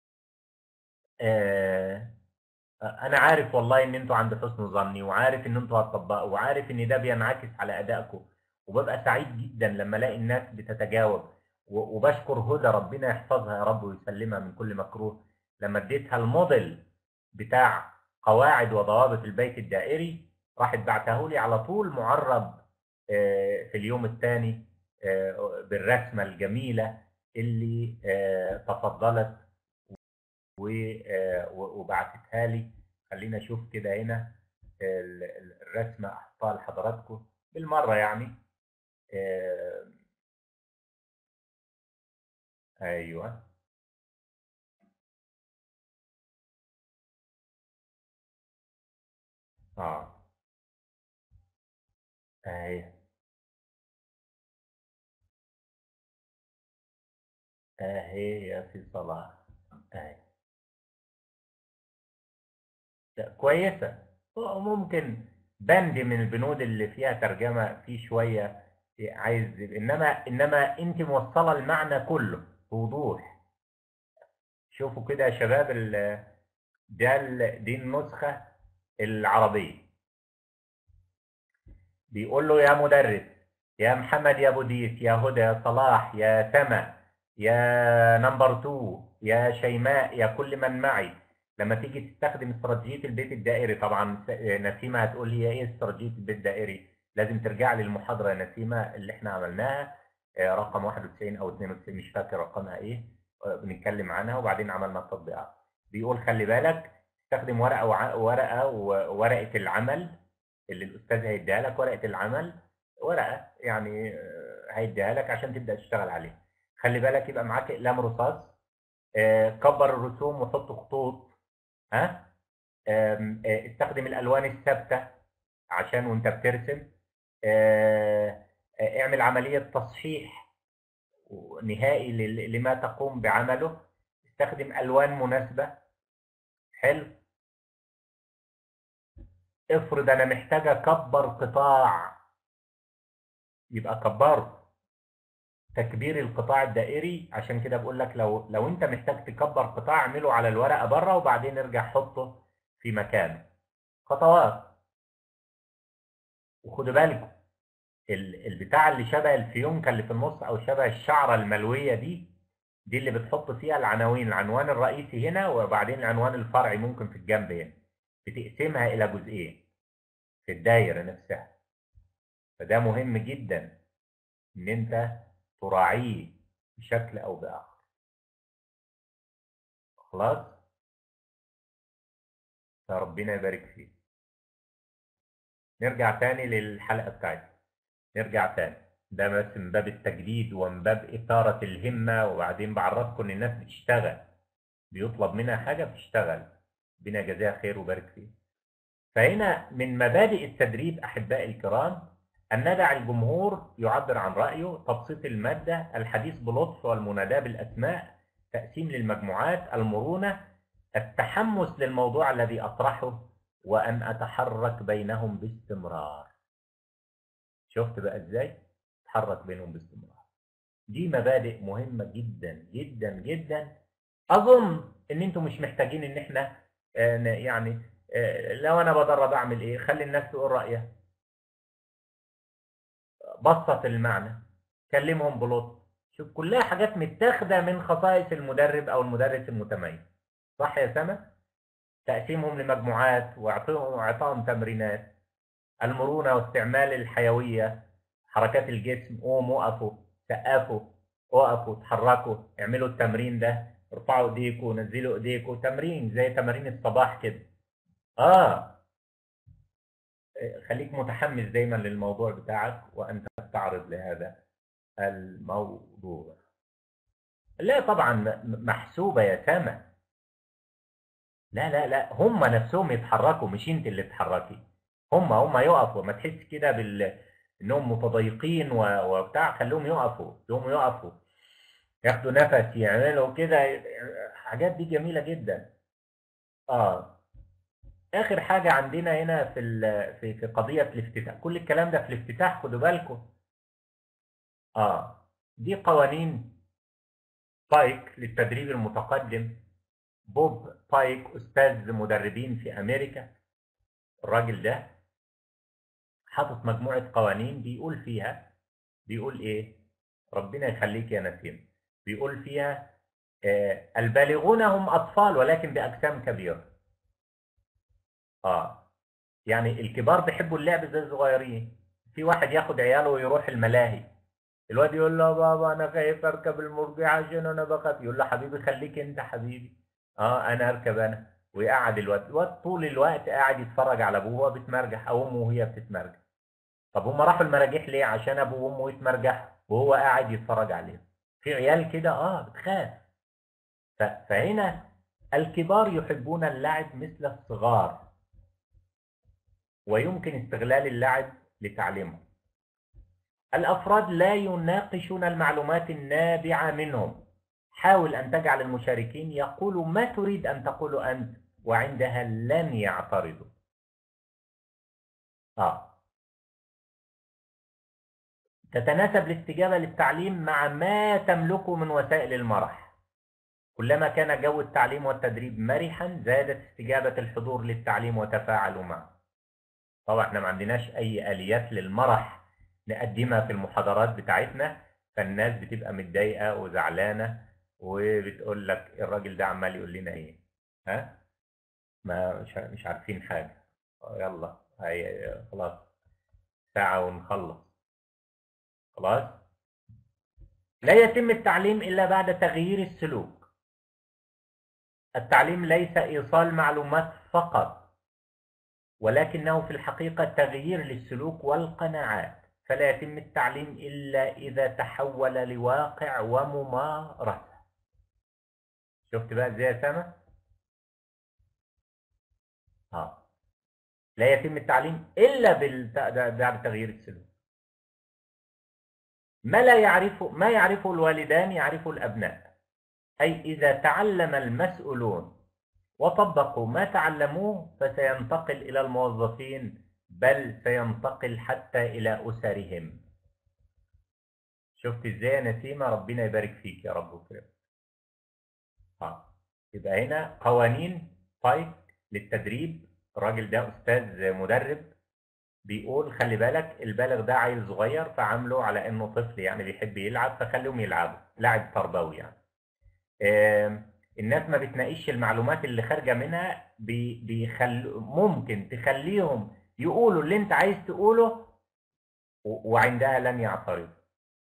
آه انا عارف والله ان انتوا عند حسن ظني وعارف ان انتوا هتطبقوا وعارف ان ده بينعكس على ادائكم وببقى سعيد جدا لما الاقي الناس بتتجاوب وبشكر هدى ربنا يحفظها يا رب ويسلمها من كل مكروه لما اديتها الموديل بتاع قواعد وضوابط البيت الدائري راحت بعته لي على طول معرب في اليوم الثاني بالرسمه الجميله اللي تفضلت وبعتتها لي خلينا اشوف كده هنا الرسمه احطها لحضراتكم بالمره يعني ايوه اه اهي اهي يا في صلاح اهي كويسة ممكن بند من البنود اللي فيها ترجمة فيه شوية عايز انما انما انت موصلة المعنى كله بوضوح شوفوا كده يا شباب ده دي النسخة العربية بيقول له يا مدرس يا محمد يا بوديس يا هدى يا صلاح يا سما يا نمبر 2 يا شيماء يا كل من معي لما تيجي تستخدم استراتيجيه البيت الدائري طبعا نسيمه هتقول هي ايه استراتيجيه البيت الدائري لازم ترجع لي المحاضره يا نسيمه اللي احنا عملناها رقم 91 او 92 مش فاكر رقمها ايه بنتكلم عنها وبعدين عملنا التطبيقات بيقول خلي بالك استخدم ورقه وع... ورقه وورقه العمل اللي الاستاذ هيديها لك ورقه العمل ورقه يعني هيديها لك عشان تبدا تشتغل عليها خلي بالك يبقى معاك اقلام رصاص كبر الرسوم وحط خطوط ها استخدم الالوان الثابته عشان وانت بترسم اعمل عمليه تصحيح نهائي لما تقوم بعمله استخدم الوان مناسبه حلو افرض انا محتاج اكبر قطاع يبقى كبره تكبير القطاع الدائري عشان كده بقول لك لو لو انت محتاج تكبر قطاع اعمله على الورقه بره وبعدين ارجع حطه في مكانه خطوات وخدوا بالكم البتاع اللي شبه الفيونكه اللي في النص او شبه الشعره الملويه دي دي اللي بتحط فيها العناوين العنوان الرئيسي هنا وبعدين العنوان الفرعي ممكن في الجنب هنا بتقسمها الى جزئين في الدايره نفسها فده مهم جدا ان انت تراعيه بشكل او باخر خلاص فربنا يبارك فيك نرجع تاني للحلقه بتاعتنا نرجع تاني ده بس من باب التجديد ومن باب اثاره الهمه وبعدين بعرفكم ان الناس بتشتغل بيطلب منها حاجه بتشتغل ربنا يجازيها خير ويبارك فيها فهنا من مبادئ التدريب احبائي الكرام أن ندع الجمهور يعبر عن رأيه تبسيط المادة الحديث بلطف والمناداة بالأسماء تقسيم للمجموعات المرونة التحمس للموضوع الذي أطرحه وأن أتحرك بينهم باستمرار شفت بقى إزاي؟ أتحرك بينهم باستمرار دي مبادئ مهمة جدا جدا جدا أظن إن أنتم مش محتاجين إن إحنا آه، يعني آه، لو أنا بدرب أعمل إيه؟ خلي الناس تقول رأيها بسط المعنى كلمهم بلطف شوف كلها حاجات متاخده من خصائص المدرب او المدرس المتميز صح يا سما تقسيمهم لمجموعات واعطائهم واعطائهم تمرينات المرونه واستعمال الحيويه حركات الجسم قوموا وقفوا سقفوا وقفوا اتحركوا اعملوا التمرين ده ارفعوا ايديكم نزلوا ايديكم تمرين زي تمارين الصباح كده اه خليك متحمس دايما للموضوع بتاعك وانت تستعرض لهذا الموضوع لا طبعا محسوبه يا سما لا لا لا هم نفسهم يتحركوا مش انت اللي تتحركي هم هم يقفوا ما تحس كده بال انهم متضايقين وبتاع خليهم يقفوا يقوموا يقفوا ياخدوا نفس يعملوا كده حاجات دي جميله جدا اه اخر حاجه عندنا هنا في في في قضيه الافتتاح كل الكلام ده في الافتتاح خدوا بالكم اه دي قوانين بايك للتدريب المتقدم بوب بايك استاذ مدربين في امريكا الراجل ده حاطط مجموعه قوانين بيقول فيها بيقول ايه ربنا يخليك يا نسيم بيقول فيها آه البالغون هم اطفال ولكن باجسام كبيره اه يعني الكبار بيحبوا اللعب زي الصغيرين في واحد ياخد عياله ويروح الملاهي الواد يقول له بابا انا خايف اركب المرجع عشان انا بخاف يقول له حبيبي خليك انت حبيبي اه انا اركب انا ويقعد الواد الواد طول الوقت قاعد يتفرج على ابوه وهو بيتمرجح او امه وهي بتتمرجح طب هم راحوا المراجيح ليه عشان ابوه وامه يتمرجح وهو قاعد يتفرج عليهم في عيال كده اه بتخاف فهنا الكبار يحبون اللعب مثل الصغار ويمكن استغلال اللعب لتعليمه الأفراد لا يناقشون المعلومات النابعة منهم حاول أن تجعل المشاركين يقولوا ما تريد أن تقوله أنت وعندها لن يعترضوا آه. تتناسب الاستجابة للتعليم مع ما تملكه من وسائل المرح كلما كان جو التعليم والتدريب مرحا زادت استجابة الحضور للتعليم وتفاعلوا معه طبعا احنا ما عندناش اي اليات للمرح نقدمها في المحاضرات بتاعتنا فالناس بتبقى متضايقه وزعلانه وبتقول لك الراجل ده عمال يقول لنا ايه ها ما مش مش عارفين حاجه يلا هي خلاص ساعه ونخلص خلاص لا يتم التعليم الا بعد تغيير السلوك التعليم ليس ايصال معلومات فقط ولكنه في الحقيقة تغيير للسلوك والقناعات فلا يتم التعليم إلا إذا تحول لواقع وممارسة شفت بقى ازاي يا سما؟ اه لا يتم التعليم إلا بعد تغيير السلوك ما لا يعرفه ما يعرفه الوالدان يعرفه الأبناء أي إذا تعلم المسؤولون وطبقوا ما تعلموه فسينتقل إلى الموظفين بل سينتقل حتى إلى أسرهم شفت ازاي يا نسيمة ربنا يبارك فيك يا رب وكرم اه يبقى هنا قوانين بايك للتدريب الراجل ده أستاذ مدرب بيقول خلي بالك البالغ ده عيل صغير فعامله على انه طفل يعني بيحب يلعب فخليهم يلعبوا لاعب تربوي يعني آه الناس ما بتناقش المعلومات اللي خارجه منها بيخل ممكن تخليهم يقولوا اللي انت عايز تقوله وعندها لن يعترض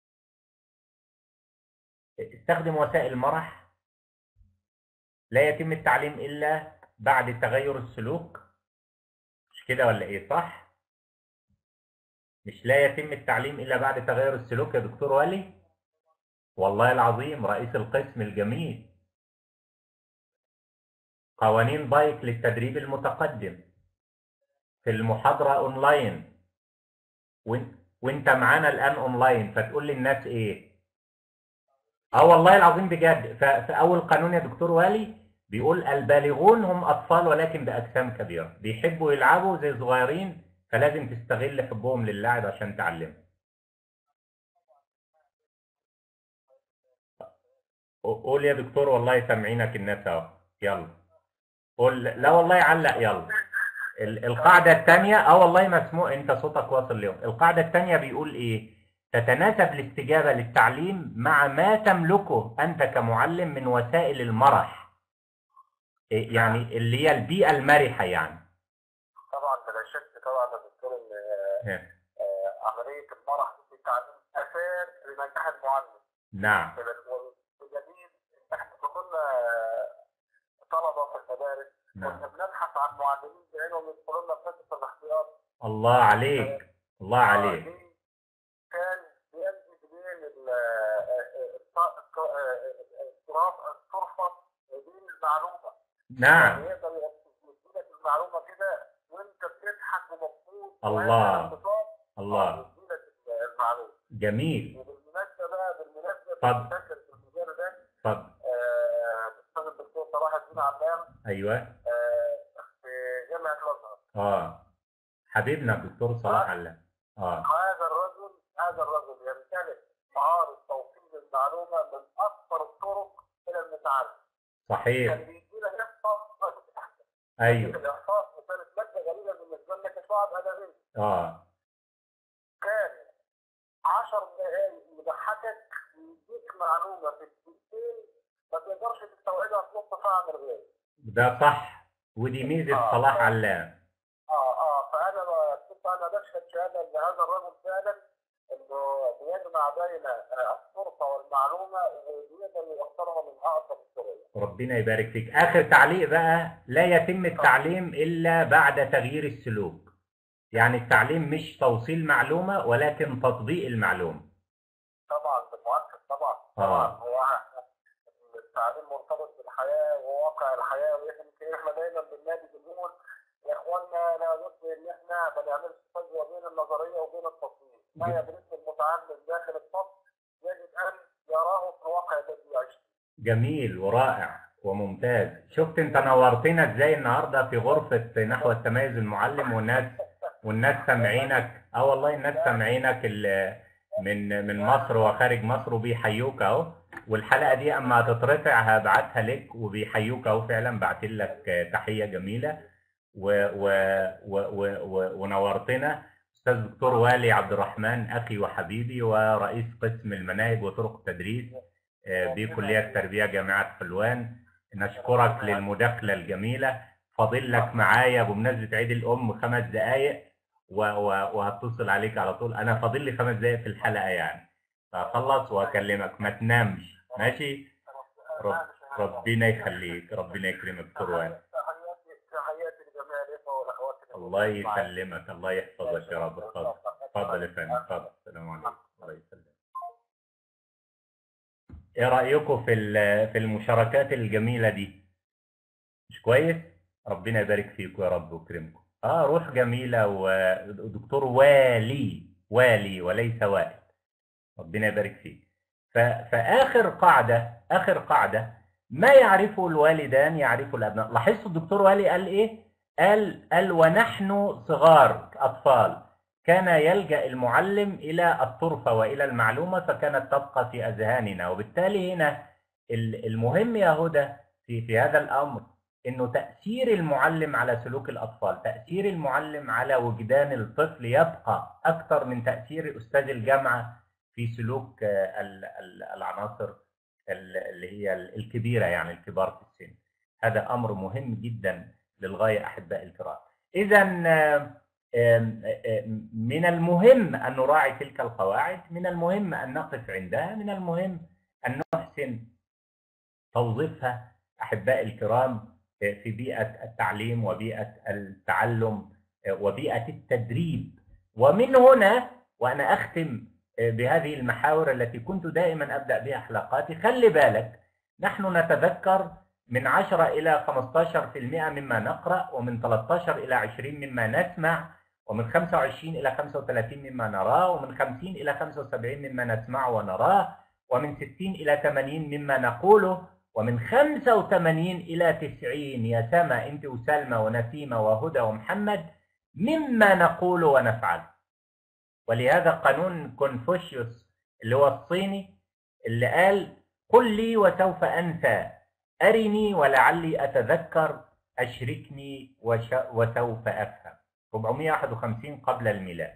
استخدم وسائل مرح لا يتم التعليم إلا بعد تغير السلوك مش كده ولا إيه صح؟ مش لا يتم التعليم إلا بعد تغير السلوك يا دكتور ولي؟ والله العظيم رئيس القسم الجميل قوانين بايك للتدريب المتقدم في المحاضرة أونلاين وانت معانا الآن أونلاين فتقول للناس إيه؟ اه والله العظيم بجد في اول قانون يا دكتور والي بيقول البالغون هم اطفال ولكن باجسام كبيره بيحبوا يلعبوا زي صغيرين فلازم تستغل حبهم للعب عشان تعلمهم قول يا دكتور والله سامعينك الناس اهو يلا قول لا والله علق يلا القاعده الثانيه اه والله مسموع انت صوتك واصل اليوم القاعده الثانيه بيقول ايه تتناسب الاستجابة للتعليم مع ما تملكه أنت كمعلم من وسائل المرح يعني اللي هي البيئة المرحة يعني طبعا بلا شك طبعا يا دكتور ان عملية المرح في التعليم أساس لنجاح المعلم نعم والجميل احنا كنا طلبة في المدارس نعم. كنا بنبحث عن معلمين بعينهم يدخلوا لنا في حصة الاحتياط الله عليك الله عليك كان بيمزج بين الطرفة بين المعلومة نعم يعني يقدر يديلك المعلومة كده وانت بتضحك ومبسوط الله. الله الله يديلك المعلومة جميل وبالمناسبة بقى بالمناسبة اتفضل. فاكر في المجال ده اتفضل آه، الاستاذ الدكتور صلاح الدين علام ايوه آه، في جامعة الازهر اه حبيبنا الدكتور صلاح علام اه هذا الرجل هذا الرجل يمتلك مهارة توصيل المعلومة من أكثر الطرق إلى المتعلم. صحيح كان بيجي لك يحفظ ايوه الإحصاء كانت مادة غريبة بالنسبة لنا كشعب أدبي. اه كان 10 دقايق يضحكك ويديك معلومة في دقيقتين ما تقدرش تستوعبها في نص ساعة من غير. ده صح ودي ميزة آه. صلاح علام اه اه فأنا ب- كنت أنا بشهد شهادة إن هذا الرجل فعلا إنه بيجمع بين آه، الفرصة والمعلومة وبيقدر يوصلها من أقصى الطرق. ربنا يبارك فيك اخر تعليق بقى لا يتم التعليم الا بعد تغيير السلوك يعني التعليم مش توصيل معلومة ولكن تطبيق المعلومة طبعا بالمؤكد طبعا آه. طبعا هو التعليم مرتبط بالحياه وواقع الحياه ويمكن احنا دايما بننادي بنقول يا اخوانا لابد ان احنا ما نعملش فجوه بين النظريه وبين التطبيق ما جدا. يدرسه المتعلم داخل الفصل يجب ان يراه في الواقع الذي يعيش فيه. جميل ورائع وممتاز شفت انت نورتنا ازاي النهارده في غرفة نحو التميز المعلم والناس والناس سامعينك اه والله الناس سامعينك ال- من من مصر وخارج مصر وبيحيوك اهو والحلقة دي اما هتترفع هبعتها لك وبيحيوك اهو فعلا بعت لك تحية جميلة و و و و و ونورتنا استاذ دكتور والي عبد الرحمن اخي وحبيبي ورئيس قسم المناهج وطرق التدريس آه، بكلية التربية جامعة حلوان نشكرك للمداخلة الجميلة فاضل لك معايا بمناسبة عيد الأم خمس دقايق و- و- وهتصل عليك على طول أنا فاضل لي خمس دقايق في الحلقة يعني فأخلص وأكلمك ما تنامش ماشي رب ربنا يخليك ربنا يكرمك دكتور وائل تحياتي تحياتي لجميع الاخوه والاخوات الله يسلمك الله يحفظك يا رب اتفضل اتفضل يا فندم اتفضل السلام عليكم الله يسلمك ايه رايكم في ال- في المشاركات الجميله دي مش كويس ربنا يبارك فيكم يا رب ويكرمكم اه روح جميله ودكتور والي والي وليس وائل ربنا يبارك فيك ف- فاخر قاعده اخر قاعده ما يعرفه الوالدان يعرفه الابناء لاحظتوا الدكتور والي قال ايه قال قال ونحن صغار اطفال كان يلجا المعلم الى الطرفه والى المعلومه فكانت تبقى في اذهاننا وبالتالي هنا ال- المهم يا هدى في في هذا الامر انه تاثير المعلم على سلوك الاطفال تاثير المعلم على وجدان الطفل يبقى اكثر من تاثير استاذ الجامعه في سلوك آه، ال- ال- العناصر ال- اللي هي الكبيره يعني الكبار في السن هذا امر مهم جدا للغايه احبائي الكرام اذا من المهم ان نراعي تلك القواعد من المهم ان نقف عندها من المهم ان نحسن نحسن توظيفها احبائي الكرام في بيئه التعليم وبيئه التعلم وبيئه التدريب ومن هنا وانا اختم بهذه المحاور التي كنت دائما ابدا بها حلقاتي خلي بالك نحن نتذكر من 10 الى 15% مما نقرا ومن 13 الى 20 مما نسمع ومن 25 الى 35 مما نراه ومن 50 الى 75 مما نسمع ونراه ومن 60 الى 80 مما نقوله ومن 85 الى 90 يا سما انت وسلمى ونسيمه وهدى ومحمد مما نقول ونفعل ولهذا قانون كونفوشيوس اللي هو الصيني اللي قال قل لي وسوف انسى ارني ولعلي اتذكر اشركني وش... وسوف افهم 451 قبل الميلاد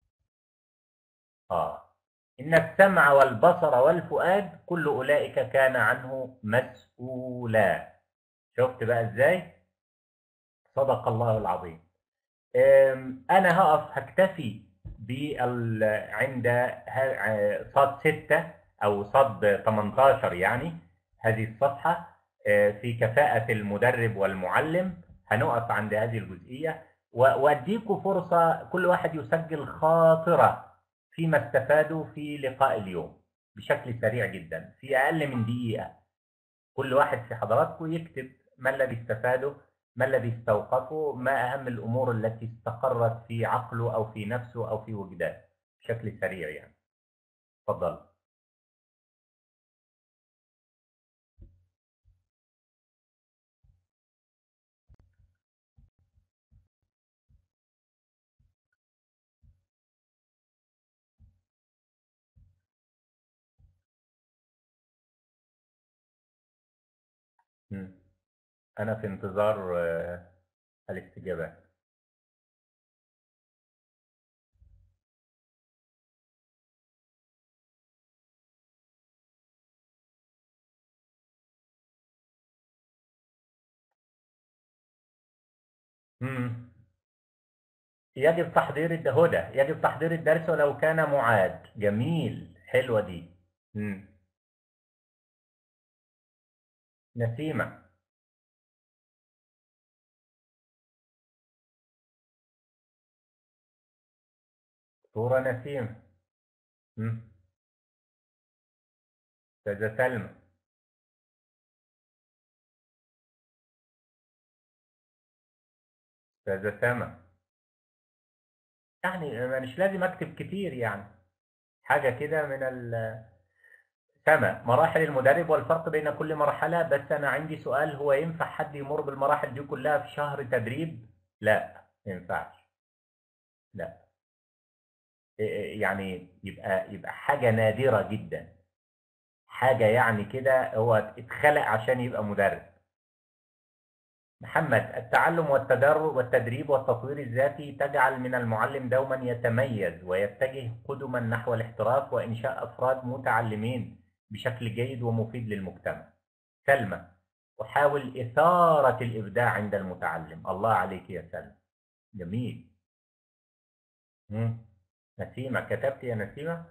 اه إن السمع والبصر والفؤاد كل أولئك كان عنه مسؤولا شفت بقى إزاي صدق الله العظيم أنا هقف هكتفي بال عند صاد 6 أو صاد 18 يعني هذه الصفحة في كفاءة المدرب والمعلم هنقف عند هذه الجزئية وأديكم فرصة كل واحد يسجل خاطرة فيما استفادوا في لقاء اليوم بشكل سريع جدا في أقل من دقيقة كل واحد في حضراتكم يكتب ما الذي استفاده ما الذي استوقفه ما أهم الأمور التي استقرت في عقله أو في نفسه أو في وجدانه بشكل سريع يعني تفضل أنا في انتظار الاستجابات مم. يجب تحضير الهدى يجب تحضير الدرس ولو كان معاد جميل حلوة دي مم. نسيمة صورة نسيمة أستاذة سلمى أستاذة سما يعني مش لازم أكتب كتير يعني حاجة كده من ال سما مراحل المدرب والفرق بين كل مرحلة بس أنا عندي سؤال هو ينفع حد يمر بالمراحل دي كلها في شهر تدريب؟ لا ما ينفعش لا يعني يبقى يبقى حاجة نادرة جدا حاجة يعني كده هو اتخلق عشان يبقى مدرب محمد التعلم والتدرب والتدريب والتطوير الذاتي تجعل من المعلم دوما يتميز ويتجه قدما نحو الاحتراف وإنشاء أفراد متعلمين بشكل جيد ومفيد للمجتمع سلمى أحاول إثارة الإبداع عند المتعلم الله عليك يا سلمى جميل مم. نسيمة كتبت يا نسيمة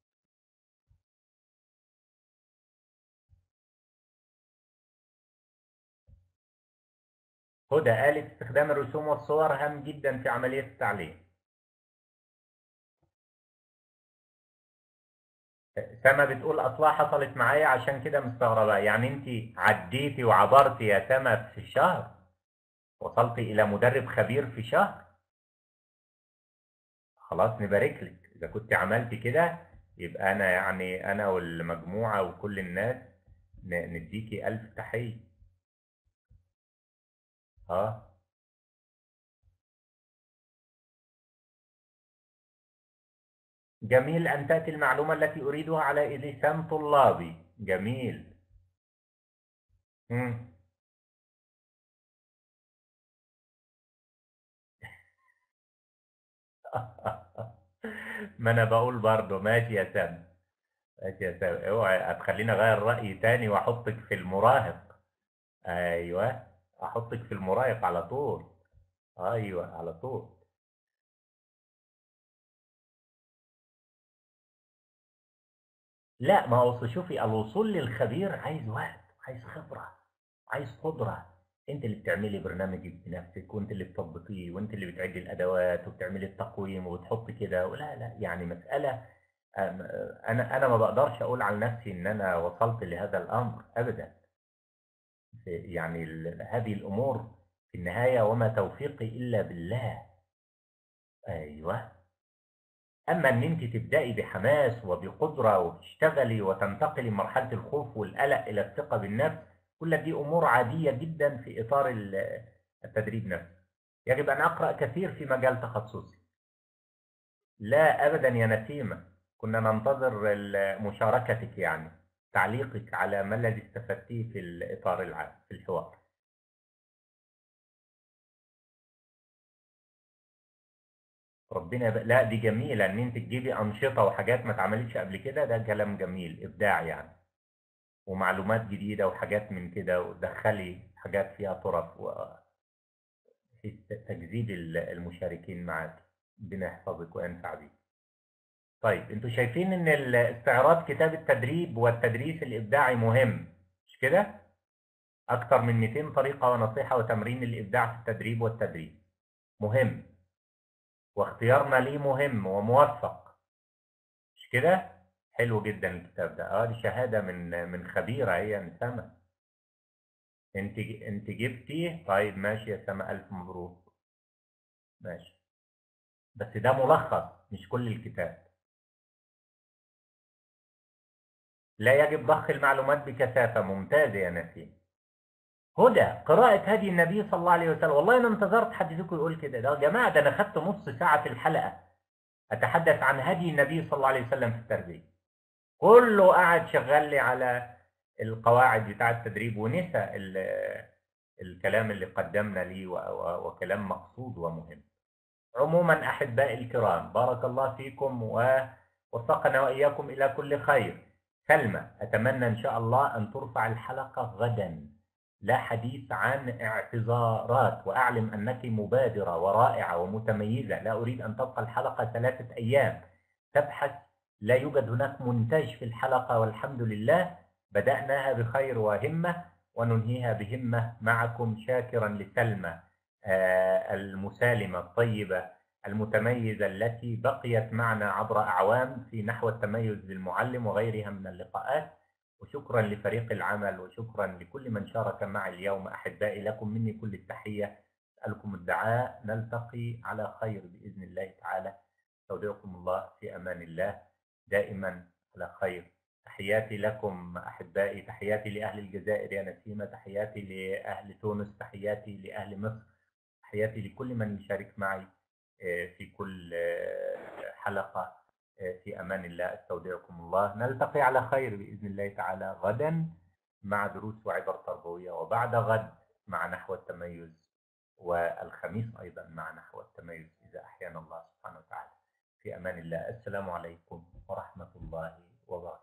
هدى قالت استخدام الرسوم والصور هام جدا في عملية التعليم سما بتقول اصلها حصلت معايا عشان كده مستغربة يعني انت عديتي وعبرتي يا سما في شهر وصلتي الى مدرب خبير في شهر خلاص نبارك لك اذا كنت عملتي كده يبقى انا يعني انا والمجموعه وكل الناس نديكي الف تحيه اه جميل ان تاتي المعلومه التي اريدها على لسان طلابي جميل مم. ما انا بقول برضه ماشي يا سام ماشي يا سام اوعى هتخليني اغير رايي تاني واحطك في المراهق ايوه احطك في المراهق على طول ايوه على طول لا ما هو شوفي الوصول للخبير عايز وقت عايز خبرة عايز قدرة انت اللي بتعملي برنامجك بنفسك وانت اللي بتطبقيه وانت اللي بتعدي الادوات وبتعملي التقويم وبتحطي كده ولا لا يعني مسألة أم- انا انا ما بقدرش اقول عن نفسي ان انا وصلت لهذا الامر ابدا يعني ال- هذه الامور في النهاية وما توفيقي الا بالله ايوه اما ان انت تبداي بحماس وبقدره وتشتغلي وتنتقلي من مرحله الخوف والقلق الى الثقه بالنفس كل دي امور عاديه جدا في اطار ال- التدريب نفسه يجب ان اقرا كثير في مجال تخصصي لا ابدا يا نسيمه كنا ننتظر ال- مشاركتك يعني تعليقك على ما الذي استفدتيه في الاطار العام في الحوار ربنا يب... لا دي جميلة ان انت تجيبي انشطة وحاجات ما اتعملتش قبل كده ده كلام جميل ابداع يعني ومعلومات جديدة وحاجات من كده وتدخلي حاجات فيها طرف و في تجذيب ال- المشاركين معاك ربنا يحفظك وينفع بيك طيب انتوا شايفين ان ال- استعراض كتاب التدريب والتدريس الابداعي مهم مش كده اكتر من 200 طريقة ونصيحة وتمرين الابداع في التدريب والتدريب مهم واختيارنا ليه مهم وموفق مش كده حلو جدا الكتاب ده اه دي شهاده من من خبيره هي من سما انت انت جبتيه طيب ماشي يا سما الف مبروك ماشي بس ده ملخص مش كل الكتاب لا يجب ضخ المعلومات بكثافه ممتازه يا نسيم هدى قراءة هدي النبي صلى الله عليه وسلم والله أنا انتظرت حد فيكم يقول كده ده يا جماعة ده أنا خدت نص ساعة في الحلقة أتحدث عن هدي النبي صلى الله عليه وسلم في التربية كله قاعد شغال لي على القواعد بتاع التدريب ونسى ال- الكلام اللي قدمنا ليه و- و- وكلام مقصود ومهم عموما أحبائي الكرام بارك الله فيكم ووفقنا وإياكم إلى كل خير سلمى أتمنى إن شاء الله أن ترفع الحلقة غدا لا حديث عن اعتذارات وأعلم أنك مبادرة ورائعة ومتميزة لا أريد أن تبقى الحلقة ثلاثة أيام تبحث لا يوجد هناك مونتاج في الحلقة والحمد لله بدأناها بخير وهمة وننهيها بهمة معكم شاكرا لسلمى آه، المسالمة الطيبة المتميزة التي بقيت معنا عبر أعوام في نحو التميز للمعلم وغيرها من اللقاءات وشكرا لفريق العمل وشكرا لكل من شارك معي اليوم أحبائي لكم مني كل التحية أسألكم الدعاء نلتقي على خير بإذن الله تعالى استودعكم الله في أمان الله دائما على خير تحياتي لكم أحبائي تحياتي لأهل الجزائر يا نسيمة تحياتي لأهل تونس تحياتي لأهل مصر تحياتي لكل من يشارك معي آه، في كل آه، حلقة آه، في أمان الله أستودعكم الله نلتقي على خير بإذن الله تعالى غدا مع دروس وعبر تربوية وبعد غد مع نحو التميز والخميس أيضا مع نحو التميز إذا أحيانا الله سبحانه وتعالى في أمان الله السلام عليكم ورحمة الله وبركاته